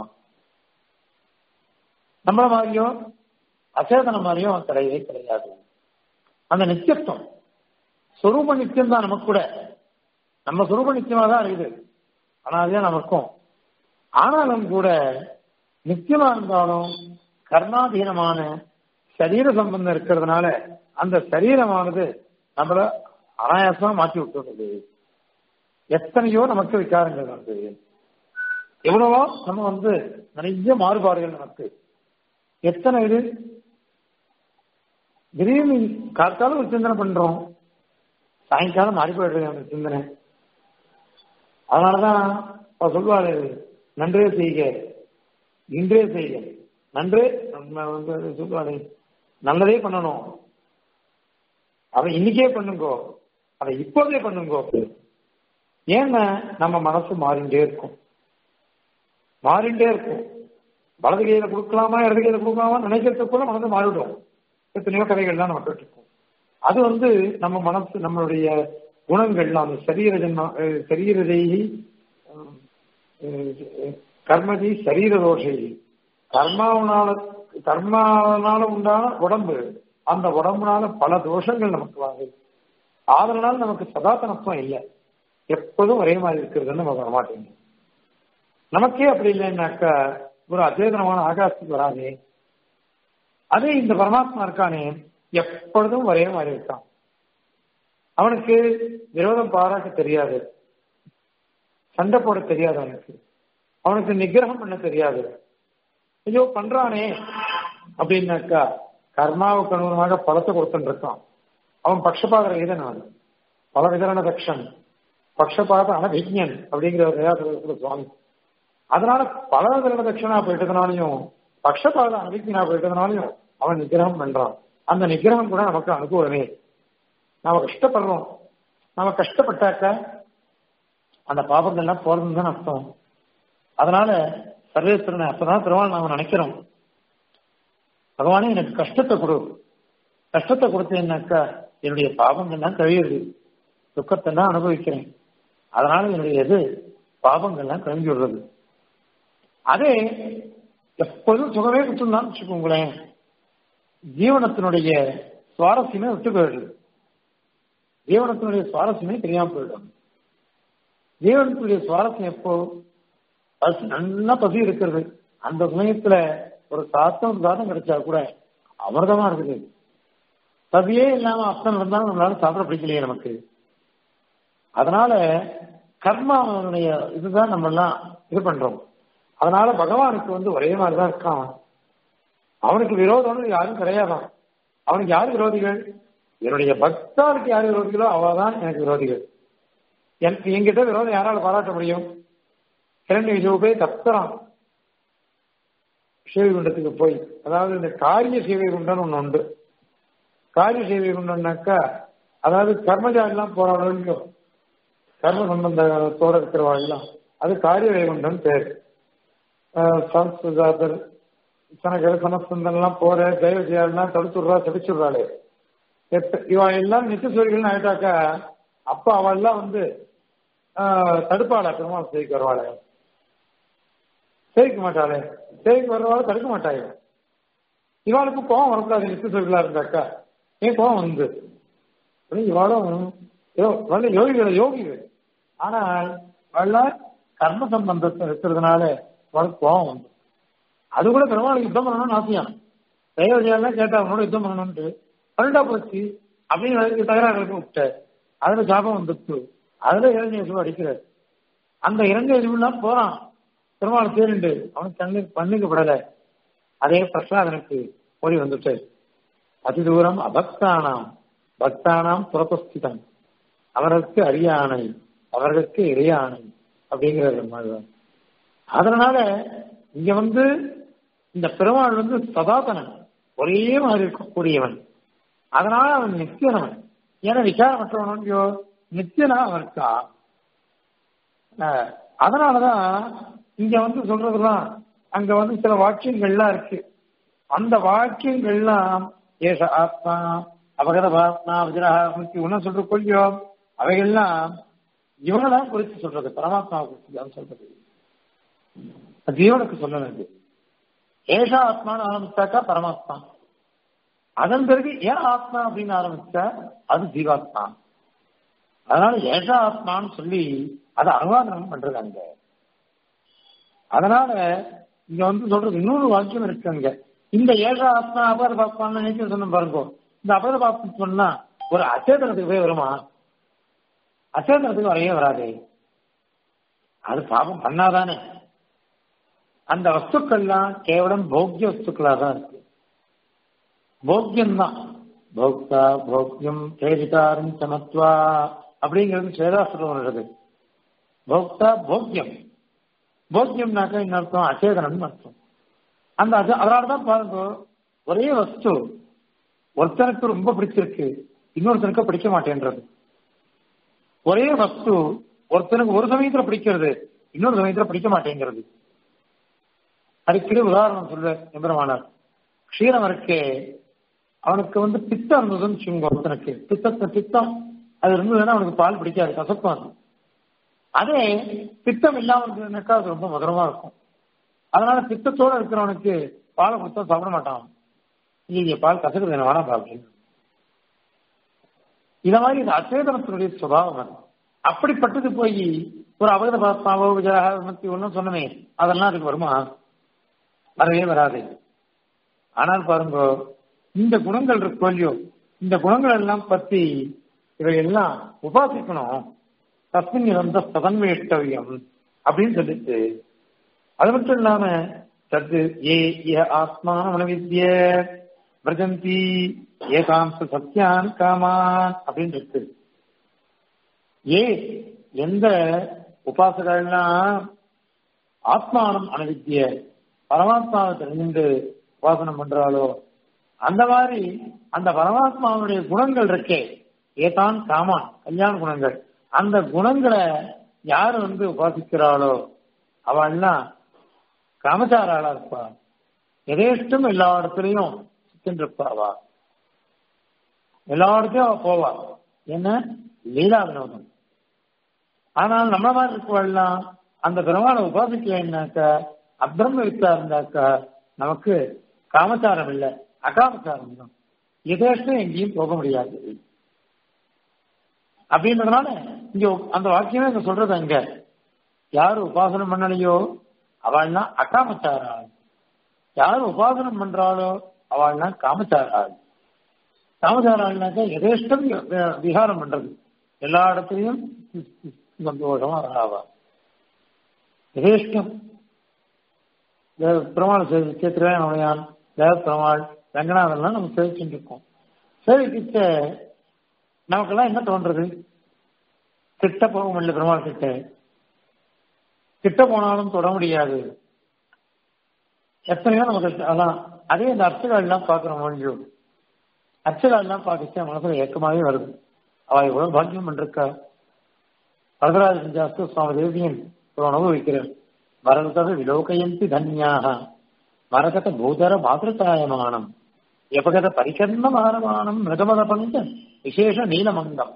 நம்மள மாதிரியோ அச்சேதன மாதிரியோ அவன் கிடையவே கிடையாது அந்த நித்தியத்துவம் சொரூப நித்தியம் தான் நமக்கு கூட நம்ம சொரூப நித்தியமா தான் இருக்குது ஆனா அதுதான் நமக்கும் ஆனாலும் கூட நித்தியமா இருந்தாலும் கர்மாதீனமான சரீர சம்பந்தம் இருக்கிறதுனால அந்த சரீரமானது நம்மள அனாயாசமா மாற்றி விட்டுறது எத்தனையோ நமக்கு விகாரங்கள் வந்து எவ்வளவோ நம்ம வந்து நிறைய மாறுபாடுகள் நமக்கு எத்தனை இது திடீர்னு காத்தாலும் ஒரு சிந்தனை பண்றோம் சாயங்காலம் மாறி போயிடுறது அந்த சிந்தனை அதனாலதான் அவ சொல்லுவாரு நன்றே செய்க இன்றே செய்க நன்றே நம்ம வந்து சொல்லுவாரு நல்லதே பண்ணணும் அதை இன்னைக்கே பண்ணுங்கோ அதை இப்போதே பண்ணுங்கோ ஏன்னா நம்ம மனசு மாறிண்டே இருக்கும் மாறிண்டே இருக்கும் வலது கையில கொடுக்கலாமா இடது கையில கொடுக்கலாமா நினைக்கிறதுக்குள்ள மனசு மாறிடும் எத்தனையோ கதைகள்லாம் நம்ம கேட்டிருக்கோம் அது வந்து நம்ம மனசு நம்மளுடைய குணங்கள்லாம் அந்த சரீர ஜன்ம அஹ் சரீரதை அஹ் கர்மதி சரீர தோஷை கர்மாவனால கர்மாவனால உண்டான உடம்பு அந்த உடம்புனால பல தோஷங்கள் நமக்கு வாங்குது அதனால நமக்கு சதாத்தனத்துவம் இல்லை எப்போதும் ஒரே மாதிரி இருக்கிறதுன்னு நமக்கு வரமாட்டேங்குது நமக்கே அப்படி இல்லைன்னாக்கா ஒரு அச்சேதனமான ஆகாசத்துக்கு வராதே அதே இந்த பரமாத்மா இருக்கானே எப்பொழுதும் ஒரே மாதிரி இருக்கான் அவனுக்கு விரோதம் பாராட்ட தெரியாது சண்டை போட தெரியாது அவனுக்கு அவனுக்கு நிகிரகம் பண்ண தெரியாது ஐயோ பண்றானே அப்படின்னாக்கா கர்மாவுக்கு அனுகுணமாக பலத்தை கொடுத்துட்டு இருக்கான் அவன் பக்ஷபாத ரகிதன் அவன் பல விதரண தக்ஷன் பக்ஷபாத அனபிஜன் அப்படிங்கிற ஒரு தயாசிரியர் சுவாமி அதனால பல விதரண தட்சணா போயிட்டதுனாலையும் பக்ஷபாத அனபிஜனா போயிட்டதுனாலையும் அவன் நிகிரகம் பண்றான் அந்த நிகிரகம் கூட நமக்கு அனுகூலமே நாம கஷ்டப்படுறோம் நாம கஷ்டப்பட்டாக்க அந்த பாபங்கள்லாம் போறதுன்னு தான் அர்த்தம் அதனால சர்வேஸ்வரனை அப்பதான் திருவாள் நாம நினைக்கிறோம் பகவானே எனக்கு கஷ்டத்தை கொடு கஷ்டத்தை கொடுத்தேன்னாக்கா என்னுடைய பாவங்கள்லாம் கழியுது துக்கத்தை தான் அனுபவிக்கிறேன் அதனால என்னுடைய எது பாவங்கள்லாம் கழிஞ்சு விடுறது அதே எப்போதும் சுகமே கொடுத்துருந்தான்னு வச்சுக்கோங்களேன் ஜீவனத்தினுடைய சுவாரஸ்யமே விட்டு போயிடுது ஜீவனத்தினுடைய சுவாரஸ்யமே தெரியாம போயிடும் ஜீவனத்துடைய சுவாரஸ்யம் எப்போ பசி நல்லா பசி இருக்கிறது அந்த சமயத்துல ஒரு சாத்தம் சாதம் கிடைச்சா கூட அமிர்தமா இருக்குது பசியே இல்லாம அர்த்தம் இருந்தாலும் நம்மளால சாப்பிட பிடிக்கலையே நமக்கு அதனால கர்மாவனுடைய இதுதான் நம்ம எல்லாம் இது பண்றோம் அதனால பகவானுக்கு வந்து ஒரே மாதிரிதான் இருக்கான் அவனுக்கு விரோதம் யாரும் கிடையாதான் அவனுக்கு யார் விரோதிகள் என்னுடைய பக்தாளுக்கு யார் விரோதிகளோ அவதான் எனக்கு விரோதிகள் எனக்கு என்கிட்ட விரோதம் யாரால பாராட்ட முடியும் இரண்டு விஜய் போய் கத்துறான் சிவகுண்டத்துக்கு போய் அதாவது இந்த காரிய சேவை குண்டன் ஒண்ணு உண்டு காரிய சேவை குண்டம்னாக்கா அதாவது கர்மஜாலாம் போறாங்க கர்ம சம்பந்தத்தோட இருக்கிறவாள்லாம் அது காரிய வைகுண்டன் பேர் சம்ஸ்கிருதாதர் சனகர சமஸ்கந்தன்லாம் போற தெய்வஜியாலாம் தடுத்துடுறா தடுச்சுடுறாளே இவ எல்லாம் நித்தியசூரிகள் ஆயிட்டாக்கா அப்ப அவள்லாம் வந்து தடுப்பாளா பெருமாள் சேவிக்க வருவாளே சேவிக்க மாட்டாளே சேவிக்க வர்றவாள் தடுக்க மாட்டாங்க இவாளுக்கு கோவம் வரக்கூடாது நித்தியசூரிகளா இருந்தாக்கா ஏன் கோவம் வந்து இவாளும் நல்ல யோகிகள் யோகிகள் ஆனால் வள்ள கர்ம சம்பந்தத்தை இருக்கிறதுனால அவளுக்கு கோவம் வந்து அது கூட பெருமாளுக்கு யுத்தம் பண்ணணும்னு ஆசையான் தேவதையெல்லாம் கேட்டா அவனோட யுத்தம் பண்ணணும்ட்டு பன்னெண்டா போச்சு அப்படின்னு தகராறு விட்ட அதுல சாபம் வந்துட்டு அதுல இறங்கி எதுவும் அடிக்கிறார் அந்த இறங்க எதுவுலாம் போறான் பெருமாள் தேரிண்டு அவனுக்கு கண்ணு பண்ணிக்கப்படல அதே பிரசாதனுக்கு ஓடி வந்துட்டு அதி தூரம் அபக்தானாம் பக்தானாம் புறப்பஸ்திதம் அவர்களுக்கு அரியானை அவர்களுக்கு இறையானை அப்படிங்கிற மாதிரி அதனால இங்க வந்து இந்த பெருமாள் வந்து சதாதனன் ஒரே மாதிரி இருக்கக்கூடியவன் அதனால அவன் நித்தியனவன் ஏன்னா விசாரமற்றவனோ நித்தியனா அவன் இருக்கா அதனாலதான் இங்க வந்து சொல்றதெல்லாம் அங்க வந்து சில வாக்கியங்கள்லாம் இருக்கு அந்த வாக்கியங்கள்லாம் ஏச ஆத்மா அபகத பாத்மா விஜயராக உன்ன சொல்ற கொள்ளியோ அவைகள்லாம் இவனதான் குறித்து சொல்றது பரமாத்மாவை குறித்து தான் சொல்றது ஜீவனுக்கு சொல்லணும் ஏஷா ஆத்மான்னு ஆரம்பிச்சாக்கா பரமாத்மா அதன் பிறகு ஏன் ஆத்மா அப்படின்னு ஆரம்பிச்சா அது ஜீவாத்மா அதனால ஏஷா ஆத்மான்னு சொல்லி அதை அனுவாதனம் பண்றது அங்க அதனால இங்க வந்து சொல்றது இன்னொரு வாக்கியம் இருக்கு அங்க இந்த ஏஷா ஆத்மா அபர பாப்பான்னு நினைச்சு சொன்ன பாருங்க இந்த அபர பாப்பம் சொன்னா ஒரு அச்சேதனத்துக்கு போய் வருமா அச்சேதனத்துக்கு வரையே வராதே அது பாபம் பண்ணாதானே அந்த வஸ்துக்கள்லாம் கேவலம் போக்கிய வஸ்துக்களா தான் இருக்கு போக்கியம் தான் போக்தா போக்கியம் கேதிகாரம் சமத்வா அப்படிங்கிறது சேதாசுரம் வருது போக்தா போக்கியம் போக்கியம்னாக்கா என்ன அர்த்தம் அச்சேதனம் அர்த்தம் அந்த அதனால தான் பாருங்க ஒரே வஸ்து ஒருத்தனுக்கு ரொம்ப பிடிச்சிருக்கு இன்னொருத்தனுக்கு பிடிக்க மாட்டேன்றது ஒரே வஸ்து ஒருத்தனுக்கு ஒரு சமயத்துல பிடிக்கிறது இன்னொரு சமயத்துல பிடிக்க மாட்டேங்கிறது அடிக்கடி உதாரணம் சொல்ற எம்பெருமானார் க்ஷீரம் இருக்கே அவனுக்கு வந்து பித்தம் இருந்ததுன்னு வச்சுக்கோங்க ஒருத்தனுக்கு பித்தத்தை பித்தம் அது இருந்ததுன்னா அவனுக்கு பால் பிடிக்காது கசப்பா இருக்கும் அதே பித்தம் இல்லாம இருந்ததுனாக்கா அது ரொம்ப மதுரமா இருக்கும் அதனால பித்தத்தோட இருக்கிறவனுக்கு பாலை கொடுத்தா சாப்பிட மாட்டான் இங்க பால் கசக்குது என்ன வேணா பால் இத மாதிரி இந்த அச்சேதனத்தினுடைய சுபாவம் அது அப்படிப்பட்டது போய் ஒரு அவகத பாத்மாவோ விஜயாக விமத்தி ஒன்றும் சொன்னமே அதெல்லாம் அதுக்கு வருமா வரவே வராது ஆனால் பாருங்க இந்த குணங்கள் இருக்கோ இல்லையோ இந்த குணங்கள் எல்லாம் பத்தி இவையெல்லாம் உபாசிக்கணும் தஸ்மின் இறந்த சதன்வேட்டவியம் அப்படின்னு சொல்லிட்டு அது மட்டும் இல்லாம தத்து ஏ ஏ ஆத்மான மனவித்ய பிரஜந்தி ஏகாம்ச சத்யான் காமான் அப்படின்னு இருக்கு ஏ எந்த உபாசகர்கள்லாம் ஆத்மானம் அனவித்திய பரமாத்மாவை தெரிஞ்சு உபாசனம் பண்றாளோ அந்த மாதிரி அந்த பரமாத்மாவுடைய குணங்கள் இருக்கே ஏதான் காமான் கல்யாண குணங்கள் அந்த குணங்களை யார் வந்து உபாசிக்கிறாளோ அவள்லாம் காமச்சாராளா இருப்பா எதேஷ்டம் எல்லா இடத்துலயும் சென்றிருப்பாவா எல்லா இடத்தையும் அவ போவா என்ன லீலா வினோதம் ஆனால் நம்மள மாதிரி இருக்கவெல்லாம் அந்த பெருமாளை உபாசிக்கலைன்னாக்கா அப்ரம்ம வித்தா இருந்தாக்கா நமக்கு காமச்சாரம் இல்லை அகாமச்சாரம் தான் எதேஷ்டம் எங்கேயும் போக முடியாது அப்படின்றதுனால இங்க அந்த வாக்கியமே இங்க சொல்றது அங்க யாரு உபாசனம் பண்ணலையோ அவள்லாம் அகாமச்சாராள் யாரு உபாசனம் பண்றாளோ அவள்லாம் காமச்சாராள் காமச்சாராள்னாக்கா எதேஷ்டம் விகாரம் பண்றது எல்லா இடத்துலையும் சந்தோஷமா ஆவா எதேஷ்டம் பெருமாள் சேத்திரன் தேவ பெருமாள் ரங்கநாதன்லாம் நம்ம சேவிச்சுட்டு இருக்கோம் சேவிக்கிட்ட நமக்கெல்லாம் என்ன தோன்றது கிட்ட போக முடியல பெருமாள் கிட்ட கிட்ட போனாலும் தொட முடியாது எத்தனையோ நமக்கு அதான் அதே இந்த அர்ச்சகாலாம் பார்க்குற மொழியும் அர்ச்சகாலாம் பார்த்துச்சு மனசுல ஏக்கமாவே வருது அவ எவ்வளவு பாக்கியம் பண்ணிருக்கா வரதராஜ சஞ்சாஸ்து சுவாமி தேவியன் ஒரு உணவு வைக்கிறார் வரதத விலோகயந்தி தன்யாக மரகத பூதர மாதృతాயமானம் எபகத பரிகர்ம மாரமானம் மிருகமத பங்க விசேஷ நீலமங்கம்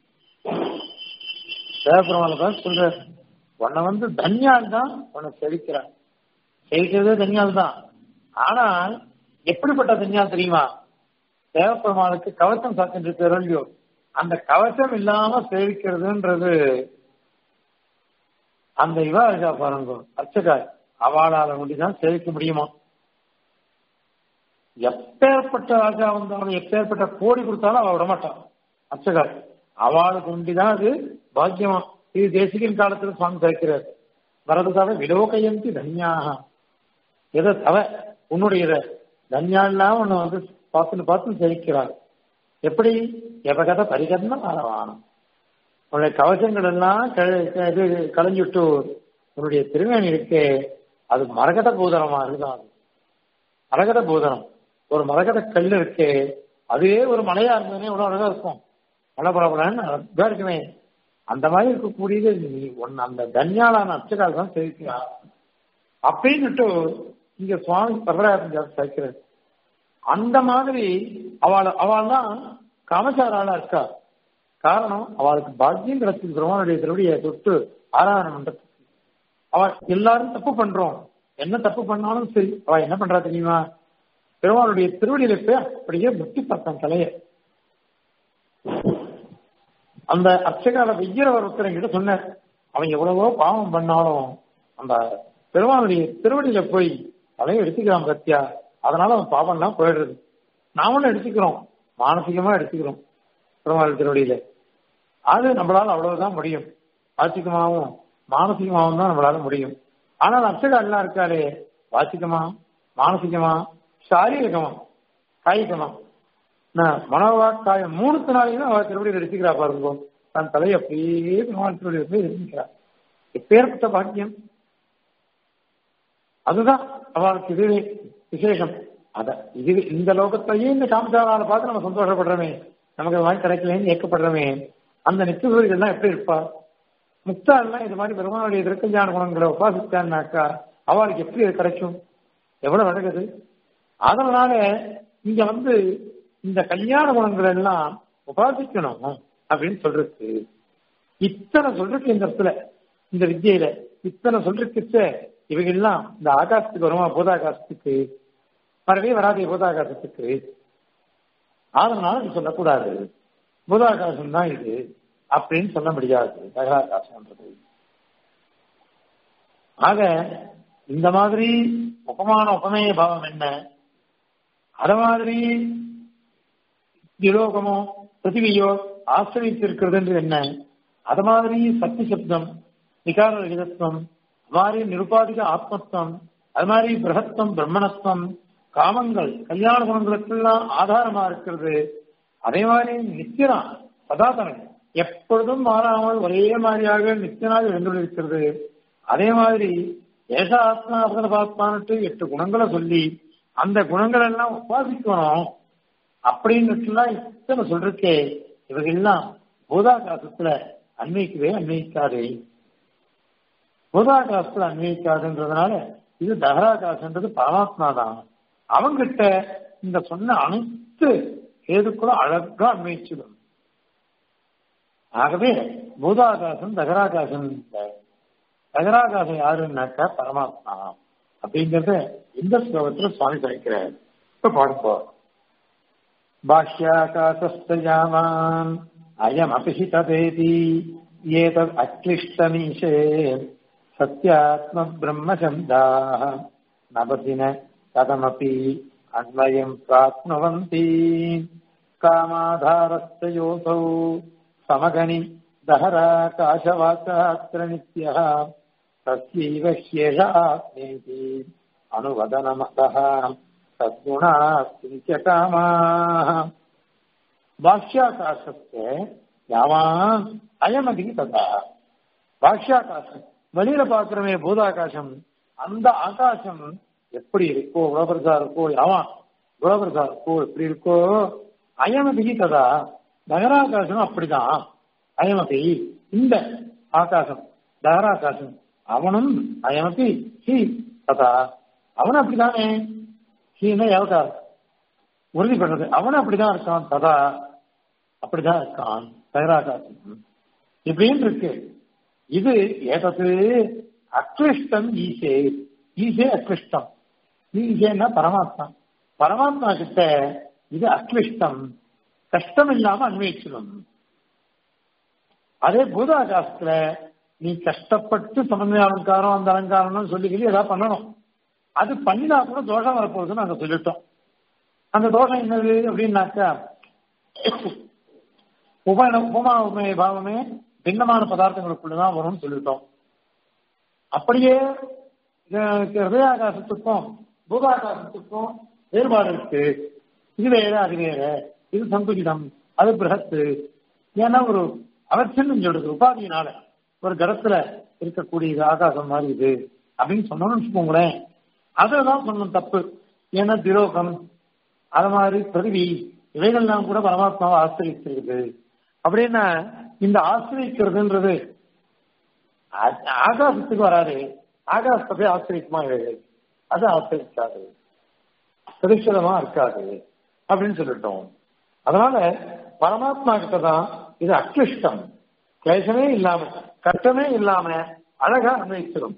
சிவபெருமாள் சொல்ற உன்னை வந்து தன்யால் தான் உன்னை செவிக்கிறான் செவிக்கிறதே தன்யால் தான் ஆனால் எப்படிப்பட்ட தன்யால் தெரியுமா தேவப்பெருமாளுக்கு கவசம் சாத்திட்டு இல்லையோ அந்த கவசம் இல்லாம சேவிக்கிறதுன்றது அந்த இவா இருக்கா பாருங்க அர்ச்சகா அவளால முடிதான் சேவிக்க முடியுமா எப்பேற்பட்ட ராஜா வந்தாலும் எப்பேற்பட்ட கோடி கொடுத்தாலும் அவ விடமாட்டான் அர்ச்சகா அவளுக்கு உண்டிதான் அது பாக்கியமா இது தேசிகின் காலத்துல சுவாமி சேர்க்கிறார் வரதுக்காக விலோகயந்தி தன்யாக எதை தவ உன்னுடைய தன்யாலாம் உன்னை வந்து பார்த்துன்னு பார்த்து ஜெயிக்கிறார் எப்படி எவகத பரிகர்ண ஆரவானம் உன்னுடைய கவசங்கள் எல்லாம் இது களைஞ்சுட்டு உன்னுடைய திருமணி இருக்கே அது மரகத பூதரமா இருக்குதான் மரகத பூதரம் ஒரு மரகத கல் இருக்கே அதுவே ஒரு மலையா இருந்ததுனே இவ்வளவு அழகா இருக்கும் மலை பரபலன்னு அழகா இருக்குமே அந்த மாதிரி இருக்கக்கூடியது நீ ஒன்னு அந்த தன்யாலான அச்சகால் தான் தெரிவிக்கிறா அப்படின்னுட்டு இங்க சுவாமி பரவராஜன் சேர்க்கிறார் அந்த மாதிரி அவள் அவள் தான் காமச்சாராளா இருக்கா காரணம் அவளுக்கு பாக்கியம் கிடைச்சது பெருமானுடைய திருவடியை தொட்டு ஆராதனை பண்றதுக்கு அவள் எல்லாரும் தப்பு பண்றோம் என்ன தப்பு பண்ணாலும் சரி அவ என்ன பண்றா தெரியுமா பெருமானுடைய திருவடியில போய் அப்படியே முட்டி பார்த்தான் தலைய அந்த அர்ச்சகால வெய்யரவர் ஒருத்தர் கிட்ட சொன்னார் அவன் எவ்வளவோ பாவம் பண்ணாலும் அந்த பெருமானுடைய திருவடியில போய் தலையை எடுத்துக்கிறான் பத்தியா அதனால அவன் பாவம்லாம் போயிடுறது நாமளும் எடுத்துக்கிறோம் மானசிகமா எடுத்துக்கிறோம் பெருமாள் திருவடியில அது நம்மளால அவ்வளவுதான் முடியும் வாச்சிகமாவும் மானசிகமாவும் தான் நம்மளால முடியும் ஆனால் அர்ச்சகாலாம் இருக்காளே வாச்சிகமா மானசிகமா சாரீரிகமா காய்கமா மனோவாக்காய மூணுத்தினாலையும் அவள் திருவடியில் எடுத்துக்கிறா பாருங்க தன் தலையை அப்படியே பெருமாள் திருவடியில் போய் எடுத்துக்கிறா எப்பேற்பட்ட பாக்கியம் அதுதான் அவளுக்கு இது விசேஷம் அத இது இந்த லோகத்தையே இந்த காமசாரால பார்த்து நம்ம சந்தோஷப்படுறோமே நமக்கு அது மாதிரி கிடைக்கலன்னு ஏக்கப்படுறோமே அந்த நித்தியசூரிகள்லாம் எப்படி இருப்பா முக்தாள்லாம் இது மாதிரி பெருமானுடைய திருக்கல்யாண குணங்களை உபாசித்தான்னாக்கா அவளுக்கு எப்படி இது கிடைக்கும் எவ்வளவு நடக்குது அதனால இங்க வந்து இந்த கல்யாண குணங்கள் எல்லாம் உபாசிக்கணும் அப்படின்னு சொல்றது இத்தனை சொல்றதுக்கு இந்த இடத்துல இந்த வித்தியில இத்தனை சொல்றதுக்கு இவைகள்லாம் இந்த ஆகாசத்துக்கு வருமா பூதாகாசத்துக்கு வரவே வராது பூதாகாசத்துக்கு அதனால இது சொல்லக்கூடாது பூதாகாசம் தான் இது அப்படின்னு சொல்ல முடியாது தகராகாசம்ன்றது ஆக இந்த மாதிரி உபமான உபமேய பாவம் என்ன அத மாதிரி திலோகமோ பிருத்திவியோ ஆசிரியத்திருக்கிறதுன்றது என்ன அது மாதிரி சக்தி சப்தம் விகார ரகிதத்துவம் அது மாதிரி நிருபாதிக ஆத்மத்துவம் அது மாதிரி பிரகத்துவம் பிரம்மணத்துவம் காமங்கள் கல்யாண குணங்களுக்கெல்லாம் ஆதாரமா இருக்கிறது அதே மாதிரி நித்தியனா சதாதனன் எப்பொழுதும் மாறாமல் ஒரே மாதிரியாக நித்தியனாக எழுந்துள்ளிருக்கிறது அதே மாதிரி ஏக ஆத்மா அபகரபாத்மான்ட்டு எட்டு குணங்களை சொல்லி அந்த குணங்கள் எல்லாம் உபாசிக்கணும் அப்படின்னுட்டுலாம் இத்தனை சொல்றக்கே இவைகள்லாம் பூதாகாசத்துல அன்வைக்கவே அன்வைக்காதே பூதாகாசத்துல அன்வைக்காதுன்றதுனால இது தகராகாசன்றது பரமாத்மா தான் அவங்கிட்ட இந்த சொன்ன அனைத்து ஏதுக்குள்ள அழகா அன்வைச்சிடும் ஆகவே பூதாகாசம் தகராகாசம் இல்லை தகராகாசம் யாருன்னாக்கா பரமாத்மா அப்படிங்கறத இந்த ஸ்லோகத்துல சுவாமி கழிக்கிறார் இப்ப பாடுப்போம் பாஷ்யாகாசஸ்தயாமான் அயம் அபிஹி ததேதி ஏதத் அக்லிஷ்டமீஷே சத்யாத்ம பிரம்மசந்தாः நபதின கதமபி அன்வயம் பிராப்னுவந்தி காமாதாரஸ்த யோசௌ समगणि दहराकाशवाचात्र नित्यः तस्यैव ह्येष आत्मेति अनुवदनमतः सद्गुणास्ति कामाः பாஷ்யாகாசத்தை யாவான் அயமதிக்கு ததா பாஷ்யாகாசம் வெளியில பாக்குறமே பூதாகாசம் அந்த ஆகாசம் எப்படி இருக்கோ உலகரசா இருக்கோ யாவான் உலகரசா இருக்கோ எப்படி இருக்கோ அயமதிக்கு ததா நகராகாசம் அப்படிதான் அயமதி இந்த ஆகாசம் தகராகாசம் அவனும் அயமதி ஹி ததா அவன் அப்படிதானே ஹீன எவகார் உறுதி பண்றது அவன் அப்படிதான் இருக்கான் ததா அப்படிதான் இருக்கான் தகராகாசம் இப்படின்னு இருக்கு இது ஏதது அக்லிஷ்டம் ஈசே ஈசே அக்லிஷ்டம் ஈசேன்னா பரமாத்மா பரமாத்மா கிட்ட இது அக்லிஷ்டம் கஷ்டம் இல்லாம அன்வயிச்சிடும் அதே பூதாகாசத்துல நீ கஷ்டப்பட்டு சமன்வய அலங்காரம் அந்த அலங்காரம்னு சொல்லிக்கிட்டு ஏதாவது பண்ணணும் அது பண்ணினா கூட தோஷம் வரப்போகுதுன்னு நாங்க சொல்லிட்டோம் அந்த தோஷம் என்னது அப்படின்னாக்கா உப உபமா உபமய பாவமே பின்னமான பதார்த்தங்களுக்குள்ளதான் வரும்னு சொல்லிட்டோம் அப்படியே ஹிருதயாகாசத்துக்கும் பூதாகாசத்துக்கும் வேறுபாடு இருக்கு இது வேற அது வேற இது சங்குஜிதம் அது பிரகத்து ஏன்னா ஒரு அவசியம் சொல்றது உபாதியினால ஒரு கடத்துல இருக்கக்கூடிய ஆகாசம் மாதிரி இது அப்படின்னு சொன்னோம்னு வச்சுக்கோங்களேன் அதெல்லாம் சொன்னோம் தப்பு ஏன்னா திரோகம் அது மாதிரி பிரதிவி இவைகள்லாம் கூட பரமாத்மாவை ஆசிரியிச்சிருக்குது அப்படின்னா இந்த ஆசிரியிக்கிறதுன்றது ஆகாசத்துக்கு வராது ஆகாசத்தை ஆசிரியமா இவைகள் அது ஆசிரிக்காது பிரதிஷதமா இருக்காது அப்படின்னு சொல்லிட்டோம் அதனால பரமாத்மா கிட்ட தான் இது அக்லிஷ்டம் கிளேசமே இல்லாம கஷ்டமே இல்லாம அழகா அன்வைச்சிடும்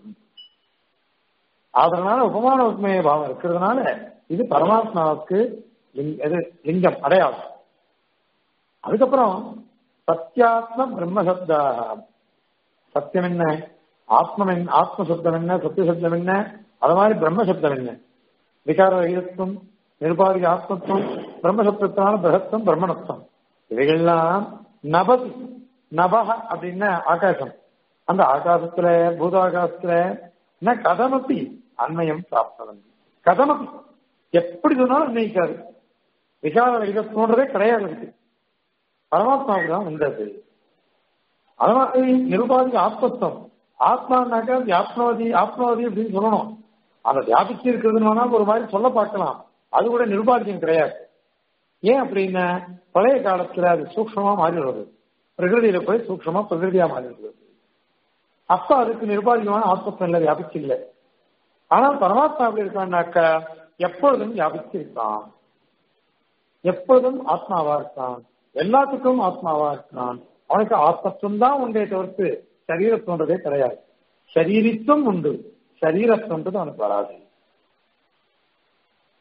அதனால உபமான உண்மைய பாவம் இருக்கிறதுனால இது பரமாத்மாவுக்கு இது லிங்கம் அடையாளம் அதுக்கப்புறம் சத்தியாத்ம பிரம்மசப்தா சத்தியம் என்ன ஆத்மம் என்ன ஆத்ம சப்தம் என்ன சத்திய சப்தம் என்ன அது மாதிரி பிரம்மசப்தம் என்ன விகார ரகிதத்துவம் நிருபாதிக ஆத்மத்துவம் பிரம்மசப்தத்தான பிரகத்தம் பிரம்மணத்துவம் இவைகள்லாம் நபதி நபக அப்படின்னா ஆகாசம் அந்த ஆகாசத்துல பூதாகாசத்துல என்ன கதமப்பி அண்மையம் பிராப்தவன் கதமப்பி எப்படி சொன்னாலும் அன்னைக்காது விகார ரகிதத்துவன்றதே கிடையாது இருக்கு பரமாத்மாவுக்கு தான் உண்டது அது மாதிரி நிருபாதிக ஆத்மத்துவம் ஆத்மானாக்கா வியாப்னோதி ஆத்மோதி அப்படின்னு சொல்லணும் அந்த வியாபிச்சு இருக்கிறதுனா ஒரு மாதிரி சொல்ல பார்க்கலாம் அது கூட நிருபாதிக்கம் கிடையாது ஏன் அப்படின்னா பழைய காலத்துல அது சூக்ஷமா மாறிடுறது பிரகிருதியில போய் சூக்ஷமா பிரகிருதியா மாறிடுறது அப்ப அதுக்கு நிர்பாதிகமான ஆத்மத்துவம் இல்லை வியாபிச்சு இல்லை ஆனால் பரமாத்மா எப்படி இருக்கான்னாக்கா எப்பொழுதும் வியாபிச்சு இருக்கான் எப்பொழுதும் ஆத்மாவா இருக்கான் எல்லாத்துக்கும் ஆத்மாவா இருக்கான் அவனுக்கு ஆத்மத்துவம் தான் உண்டே தவிர்த்து சரீரத்துவன்றதே கிடையாது சரீரித்துவம் உண்டு சரீரத்துவன்றது அவனுக்கு வராது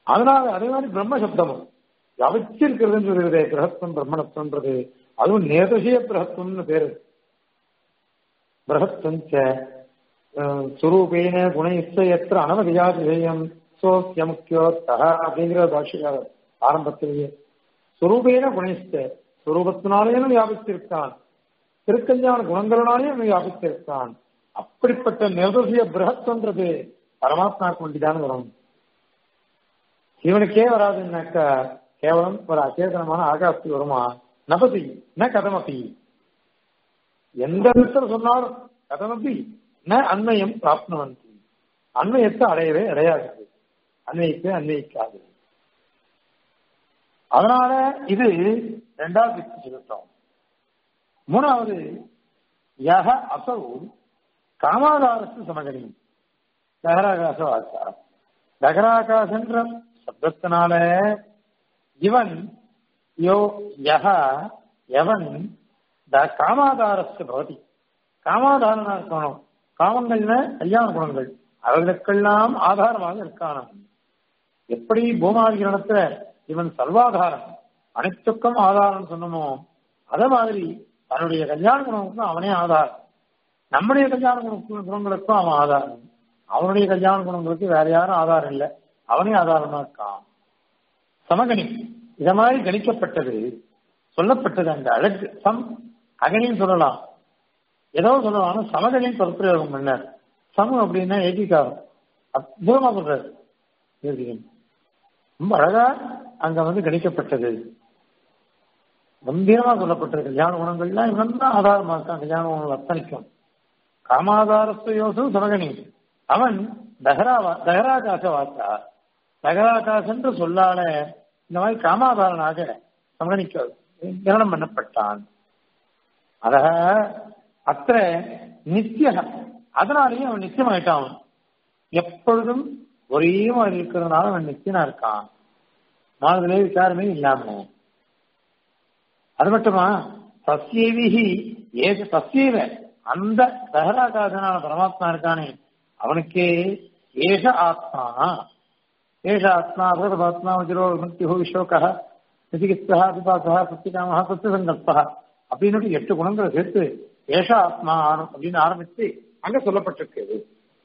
அதனால அதே மாதிரி பிரம்ம சப்தமும் வியாபிச்சிருக்கிறதுன்னு சொல்லுகிறதே பிரகத்துவம் பிரம்மணத்துவன்றது அதுவும் நேதசிய பிரகத்துவம்னு பேரு பிரகத்வஞ்ச சுரூபேன குணயிச்சயத்திர அனவதியாதிசயம் சோக்கியமுக்கியோத்தக அப்படிங்கிற பாஷையாளர் ஆரம்பத்திலேயே சுரூபேன குணயிச்ச சுரூபத்தினாலேயும் வியாபித்திருக்கான் திருக்கல்யாண குணங்களினாலேயும் வியாபித்திருக்கான் அப்படிப்பட்ட நிர்தசிய பிரகத்வன்றது பரமாத்மாக்கு வேண்டிதான் வரும் இவனுக்கே வராதுன்னாக்கா கேவலம் ஒரு அச்சேதனமான ஆகாசத்து வருமா நபதி ந கதமபி எந்த விதத்துல சொன்னாலும் கதமபி ந அன்மயம் பிராப்னவந்தி அன்மயத்தை அடையவே அடையாது அன்வயிக்கு அன்வயிக்காது அதனால இது ரெண்டாவது வித்து சொல்லிட்டோம் மூணாவது யக அசௌ காமாதாரத்து சமகனி தகராகாச வாசா தகராகாசன்ற சப்தத்தினால இவன் யோ யக எவன் த காமாதாரத்து பவதி காமாதாரனா இருக்கணும் காமங்கள்ல கல்யாண குணங்கள் அவர்களுக்கெல்லாம் ஆதாரமாக இருக்கான எப்படி பூமாதிகரணத்துல இவன் சர்வாதாரம் அனைத்துக்கும் ஆதாரம் சொன்னமோ அதே மாதிரி தன்னுடைய கல்யாண குணங்களுக்கும் அவனே ஆதாரம் நம்முடைய கல்யாண குண- குணங்களுக்கும் அவன் ஆதாரம் அவனுடைய கல்யாண குணங்களுக்கு வேற யாரும் ஆதாரம் இல்லை அவனே ஆதாரமா இருக்கான் சமகனி இத மாதிரி கணிக்கப்பட்டது சொல்லப்பட்டது அந்த அழகு சம் அகனின்னு சொல்லலாம் ஏதோ சொல்லலாம் ஆனா சமகனின்னு சொற்பிரயோகம் பண்ணார் சமம் அப்படின்னா ஏகிக்காரம் அற்புதமா சொல்றாரு யோகிகன். ரொம்ப அழகா அங்க வந்து கணிக்கப்பட்டது கம்பீரமா சொல்லப்பட்டது கல்யாண குணங்கள்லாம் இவன் தான் ஆதாரமா இருக்கான் கல்யாண குணங்கள் அத்தனைக்கும் காமாதாரஸ்தயோசும் சமகனி அவன் தகராவா தகராகாச வார்த்தா தகராகாச என்று சொல்லால இந்த மாதிரி காமாதாரனாக சமகனிக்க கிரணம் பண்ணப்பட்டான் அத அத்த நித்திய அதனாலேயும் அவன் நித்தியமாயிட்டான் அவன். எப்பொழுதும் ஒரே மாதிரி இருக்கிறதுனால அவன் நித்தியனா இருக்கான் மனதிலே விசாரமே இல்லாம அது மட்டுமா சசியவிஹி ஏக சசியவ அந்த சகராகாசனான பரமாத்மா இருக்கானே அவனுக்கே ஏஷ ஆத்மா ஏஷ ஆத்மா அபரபாத்மா வஜ்ரோ மிருத்யு விசோக நிதிகிஸ்தா அதிபாசா சத்தியகாம சத்தியசங்கல்பா அப்படின்னு எட்டு குணங்களை சேர்த்து ஏஷ ஆத்மா அப்படின்னு ஆரம்பித்து அங்க சொல்லப்பட்டிருக்கு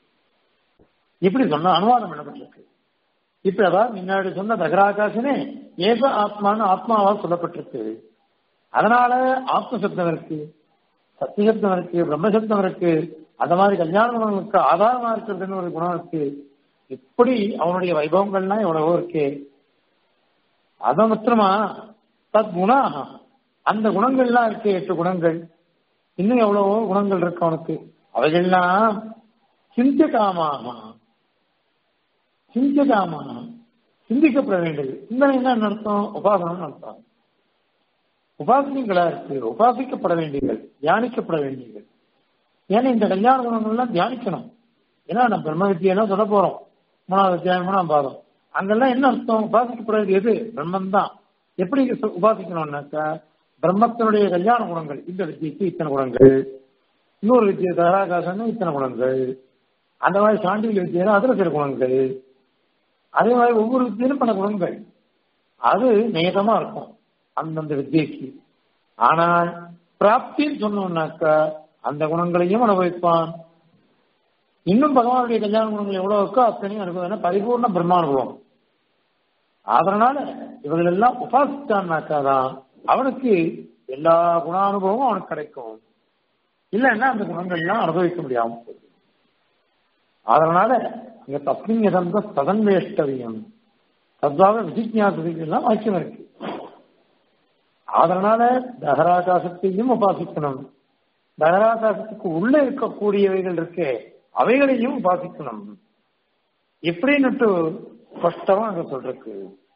இப்படி சொன்ன அனுவாதம் பண்ணப்பட்டிருக்கு இப்ப அதாவது முன்னாடி சொன்ன தகராகாசனே ஏக ஆத்மான்னு ஆத்மாவா சொல்லப்பட்டிருக்கு அதனால ஆத்ம சப்தம் இருக்கு சத்தியசப்தம் இருக்கு பிரம்மசப்தம் இருக்கு அந்த மாதிரி கல்யாண குணங்களுக்கு ஆதாரமா இருக்கிறதுன்னு ஒரு குணம் இருக்கு இப்படி அவனுடைய வைபவங்கள்லாம் எவ்வளவோ இருக்கு அது மாத்திரமா தத் குணா அந்த குணங்கள்லாம் இருக்கு எட்டு குணங்கள் இன்னும் எவ்வளவோ குணங்கள் இருக்கு அவனுக்கு அவைகள்லாம் சிந்திக்காமாக சிந்திக்காமாக சிந்திக்கப்பட வேண்டியது சிந்தனை என்ன அர்த்தம் உபாசனம் அர்த்தம் உபாசனைகளா இருக்கு உபாசிக்கப்பட வேண்டியது தியானிக்கப்பட வேண்டியது ஏன்னா இந்த கல்யாண குணங்கள்லாம் தியானிக்கணும் ஏன்னா நம்ம பிரம்ம வித்தியெல்லாம் சொல்ல போறோம் மூணாவது அத்தியாயம் மூணாம் பாதம் அங்கெல்லாம் என்ன அர்த்தம் உபாசிக்கப்பட வேண்டியது பிரம்மன் தான் எப்படி சு- உபாசிக்கணும்னாக்கா பிரம்மத்தினுடைய கல்யாண குணங்கள் இந்த வித்தியக்கு இத்தனை குணங்கள் இன்னொரு வித்தியை தகராகாசன்னு இத்தனை குணங்கள் அந்த மாதிரி சாண்டில் வித்தியில அதுல சில குணங்கள் அதே மாதிரி ஒவ்வொரு வித்தியிலும் பல குணங்கள் அது நேதமா இருக்கும் அந்தந்த வித்தியைக்கு ஆனால் பிராப்தின்னு சொன்னோம்னாக்கா அந்த குணங்களையும் அனுபவிப்பான் இன்னும் பகவானுடைய கல்யாண குணங்கள் எவ்வளவு இருக்கோ அத்தனையும் அனுபவம் பரிபூர்ண பிரம்மானுபவம் அதனால இவர்கள் எல்லாம் உபாசித்தான்னாக்காதான் அவனுக்கு எல்லா குணானுபவமும் அவனுக்கு கிடைக்கும் இல்லைன்னா அந்த குணங்கள்லாம் அனுபவிக்க முடியாம போகுது அதனால இங்க தஸ்மின் இறந்த சதன்வேஷ்டவியம் தத்வாக விதிஜாசதிகள்லாம் வாக்கியம் இருக்கு அதனால தகராகாசத்தையும் உபாசிக்கணும் தகராகாசத்துக்கு உள்ள இருக்கக்கூடியவைகள் இருக்கே அவைகளையும் உபாசிக்கணும் எப்படின்னுட்டு ஸ்பஷ்டமா அங்க சொல்றக்கு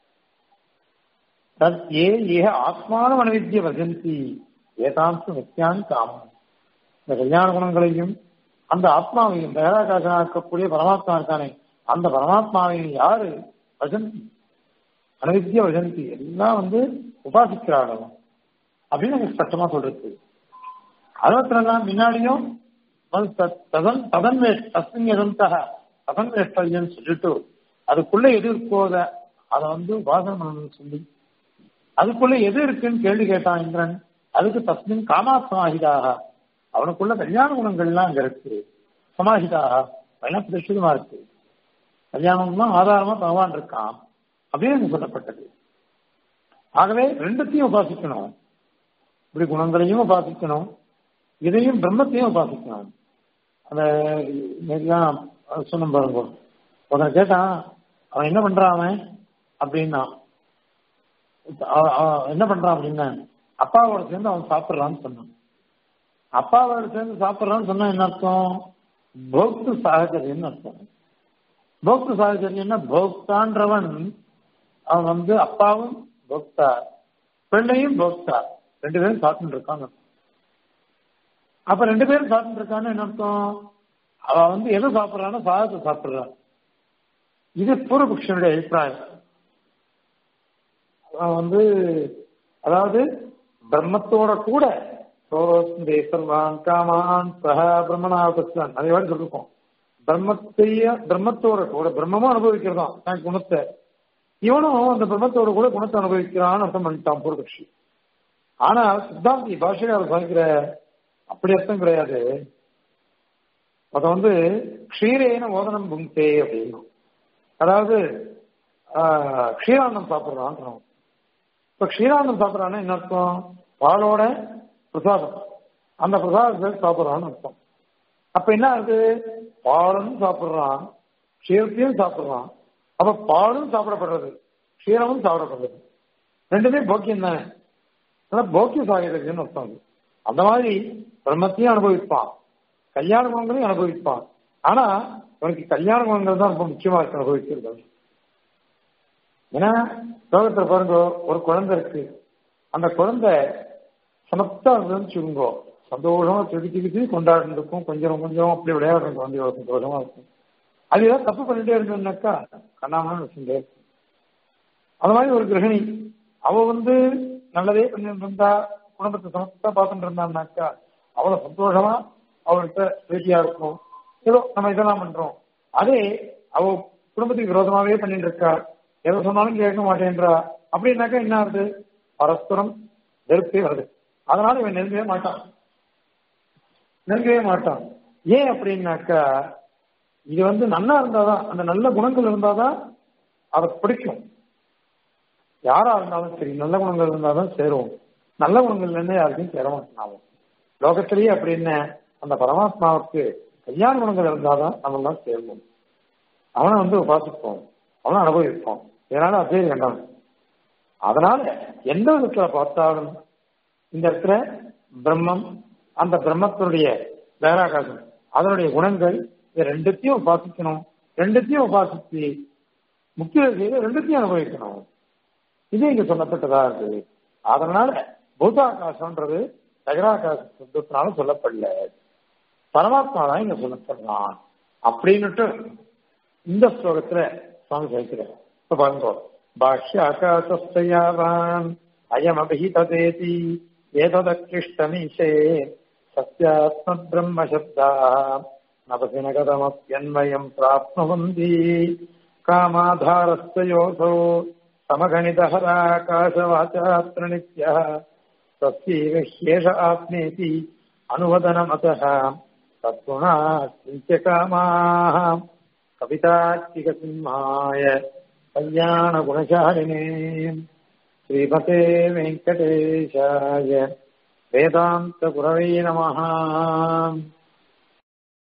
தத் ஏ ஏக ஆத்மான மனவித்ய வசந்தி ஏதாம்ச நித்யான் காமம் இந்த கல்யாண குணங்களையும் அந்த ஆத்மாவையும் தகராகாசனா இருக்கக்கூடிய பரமாத்மா இருக்கானே அந்த பரமாத்மாவையும் யாரு வசந்தி அனவித்ய வசந்தி எல்லாம் வந்து உபாசிக்கிறார்கள் அப்படின்னு எனக்கு ஸ்பஷ்டமா சொல்றது அதற்கெல்லாம் முன்னாடியும் வந்து த- ததன் ததன் வே தஸ்மின் எதந்தக ததன் வேஷ்டவியம் சொல்லிட்டு அதுக்குள்ள எது இருக்கோ அத அதை வந்து உபாசனை பண்ணணும்னு சொல்லி அதுக்குள்ள எது இருக்குன்னு கேள்வி கேட்டான் இந்திரன் அதுக்கு தஸ்மின் காமாத்மாஹிதாக அவனுக்குள்ள கல்யாண குணங்கள்லாம் அங்க இருக்கு சமாஹிதாக அதெல்லாம் பிரசுதமா இருக்கு கல்யாணம்னா ஆதாரமா பகவான் இருக்கான் அப்படின்னு அங்க சொல்லப்பட்டது ஆகவே ரெண்டுத்தையும் உபாசிக்கணும் இப்படி குணங்களையும் உபாசிக்கணும் இதையும் பிரம்மத்தையும் உபாசிக்கணும் அந்த எல்லாம் சொன்ன பாருங்க உடனே கேட்டான் அவன் என்ன பண்றான் அவன் அப்படின்னா அவ- அவ- என்ன பண்றான் அப்படின்னா அப்பாவோட சேர்ந்து அவன் சாப்பிடுறான்னு சொன்னான் அப்பாவோட சேர்ந்து சாப்பிடுறான்னு சொன்னா என்ன அர்த்தம் போக்து சாகச்சரியம்னு அர்த்தம் போக்து சாகச்சரியம்னா போக்தான்றவன் அவன் வந்து அப்பாவும் போக்தா பிள்ளையும் போக்தா ரெண்டு பேரும் சாப்பிட்டு இருக்காங்க அப்ப ரெண்டு பேரும் சாப்பிட்டு இருக்கான்னு என்ன அர்த்தம் அவன் வந்து எதை சாப்பிடுறான்னா சாதத்தை சாப்பிடுறான் இது பூர்வபக்ஷனுடைய அபிப்பிராயம் அவன் வந்து அதாவது பிரம்மத்தோட கூட சோரோஸ்மி சர்வான் காமான் சஹ பிரம்மனாபஸ்தான் அதே மாதிரி சொல்லிருக்கோம் பிரம்மத்தைய பிரம்மத்தோட கூட பிரம்மமும் அனுபவிக்கிறதாம் தான் குணத்தை இவனும் அந்த பிரம்மத்தோட கூட குணத்தை அனுபவிக்கிறான்னு அர்த்தம் பண்ணிட்டான் பூர்வபக்ஷி ஆனா சித்தாந்தி பாஷையார் சாய்க்கிற அப்படி அர்த்தம் கிடையாது அத வந்து க்ஷீரேன ஓதனம் புங்கே அப்படின்னு அதாவது ஆஹ், க்ஷீராந்தம் சாப்பிடுறான் இப்ப க்ஷீராந்தம் சாப்பிடுறான்னா என்ன அர்த்தம் பாலோட பிரசாதம் அந்த பிரசாதத்தை சாப்பிடுறான்னு அர்த்தம் அப்ப என்ன ஆகுது பாலும் சாப்பிடுறான் க்ஷீரத்தையும் சாப்பிடுறான் அப்ப பாலும் சாப்பிடப்படுறது க்ஷீரமும் சாப்பிடப்படுறது ரெண்டுமே போக்கியம் தானே அதான் போக்கிய சாகிரதுன்னு அர்த்தம் அது அந்த மாதிரி பிரம்மத்தையும் அனுபவிப்பான் கல்யாண குணங்களையும் அனுபவிப்பான் ஆனா உனக்கு கல்யாண குணங்கள் தான் ரொம்ப முக்கியமா இருக்கு அனுபவிக்கிறது ஏன்னா லோகத்துல பாருங்க ஒரு குழந்தை இருக்கு அந்த குழந்தை சமத்தா இருந்துச்சுங்கோ சந்தோஷமா திருப்பி திருப்பி கொண்டாடி இருக்கும் கொஞ்சம் கொஞ்சம் அப்படி விளையாடுற குழந்தையோட சந்தோஷமா இருக்கும் அது ஏதாவது தப்பு பண்ணிட்டே இருந்ததுனாக்கா கண்ணாமன்னு வச்சுட்டே இருக்கும் அந்த மாதிரி ஒரு கிரகிணி அவ வந்து நல்லதே பண்ணிட்டு இருந்தா குடும்பத்தை சமத்தா பார்த்துட்டு இருந்தான்னாக்கா அவ்வளவு சந்தோஷமா அவள்கிட்ட பேட்டியா இருக்கும் ஏதோ நம்ம இதெல்லாம் பண்றோம் அதே அவ குடும்பத்துக்கு விரோதமாவே பண்ணிட்டு இருக்கா எதை சொன்னாலும் கேட்க மாட்டேன்றா அப்படின்னாக்கா என்ன ஆகுது பரஸ்பரம் வெறுப்பே வருது அதனால இவன் நெருங்கவே மாட்டான் நெருங்கவே மாட்டான் ஏன் அப்படின்னாக்கா இது வந்து நல்லா இருந்தாதான் அந்த நல்ல குணங்கள் இருந்தாதான் அதை பிடிக்கும் யாரா இருந்தாலும் சரி நல்ல குணங்கள் இருந்தாதான் சேருவோம் நல்ல குணங்கள் இருந்து யாருக்கும் சேர மாட்டோம் லோகத்திலேயே அப்படின்னு அந்த பரமாத்மாவுக்கு கல்யாண குணங்கள் இருந்தாதான் நம்ம எல்லாம் சேருவோம் அவனை வந்து உபாசிப்போம் அவனை அனுபவிப்போம் இதனால அதே வேண்டாம் அதனால எந்த விதத்துல பார்த்தாலும் இந்த இடத்துல பிரம்மம் அந்த பிரம்மத்தினுடைய வேறாகாசம் அதனுடைய குணங்கள் இது ரெண்டுத்தையும் உபாசிக்கணும் ரெண்டுத்தையும் உபாசிச்சு முக்கிய செய்து ரெண்டுத்தையும் அனுபவிக்கணும் இது இங்க சொல்லப்பட்டதா இருக்கு அதனால பூதாகாசம்ன்றது நகராகாச சப்தத்தினால சொல்லப்படல பரமாத்மா தான் இங்க சொல்லப்படுறான் அப்படின்னுட்டு இந்த ஸ்லோகத்துல சுவாமி சேர்க்கிறார் இப்ப பாருங்க பாஷ்ய ஆகாசஸ்தயாவான் அயம் அபிஹிததேதி ஏததக்லிஷ்டமீஷே சத்யாத்ம பிரம்ம சப்தா நபசினகதமப்யன்வயம் பிராப்னுவந்தி காமாதாரஸ்தயோசோ समगणितहराकाशवाचात्र नित्यः तस्यैव ह्येष आत्मेति अनुवदनमतः तत्पुनः किञ्चकामाः कवितात्मिकसिंहाय कल्याणगुणशालिने श्रीमते वेङ्कटेशाय वेदान्तगुरवे नमः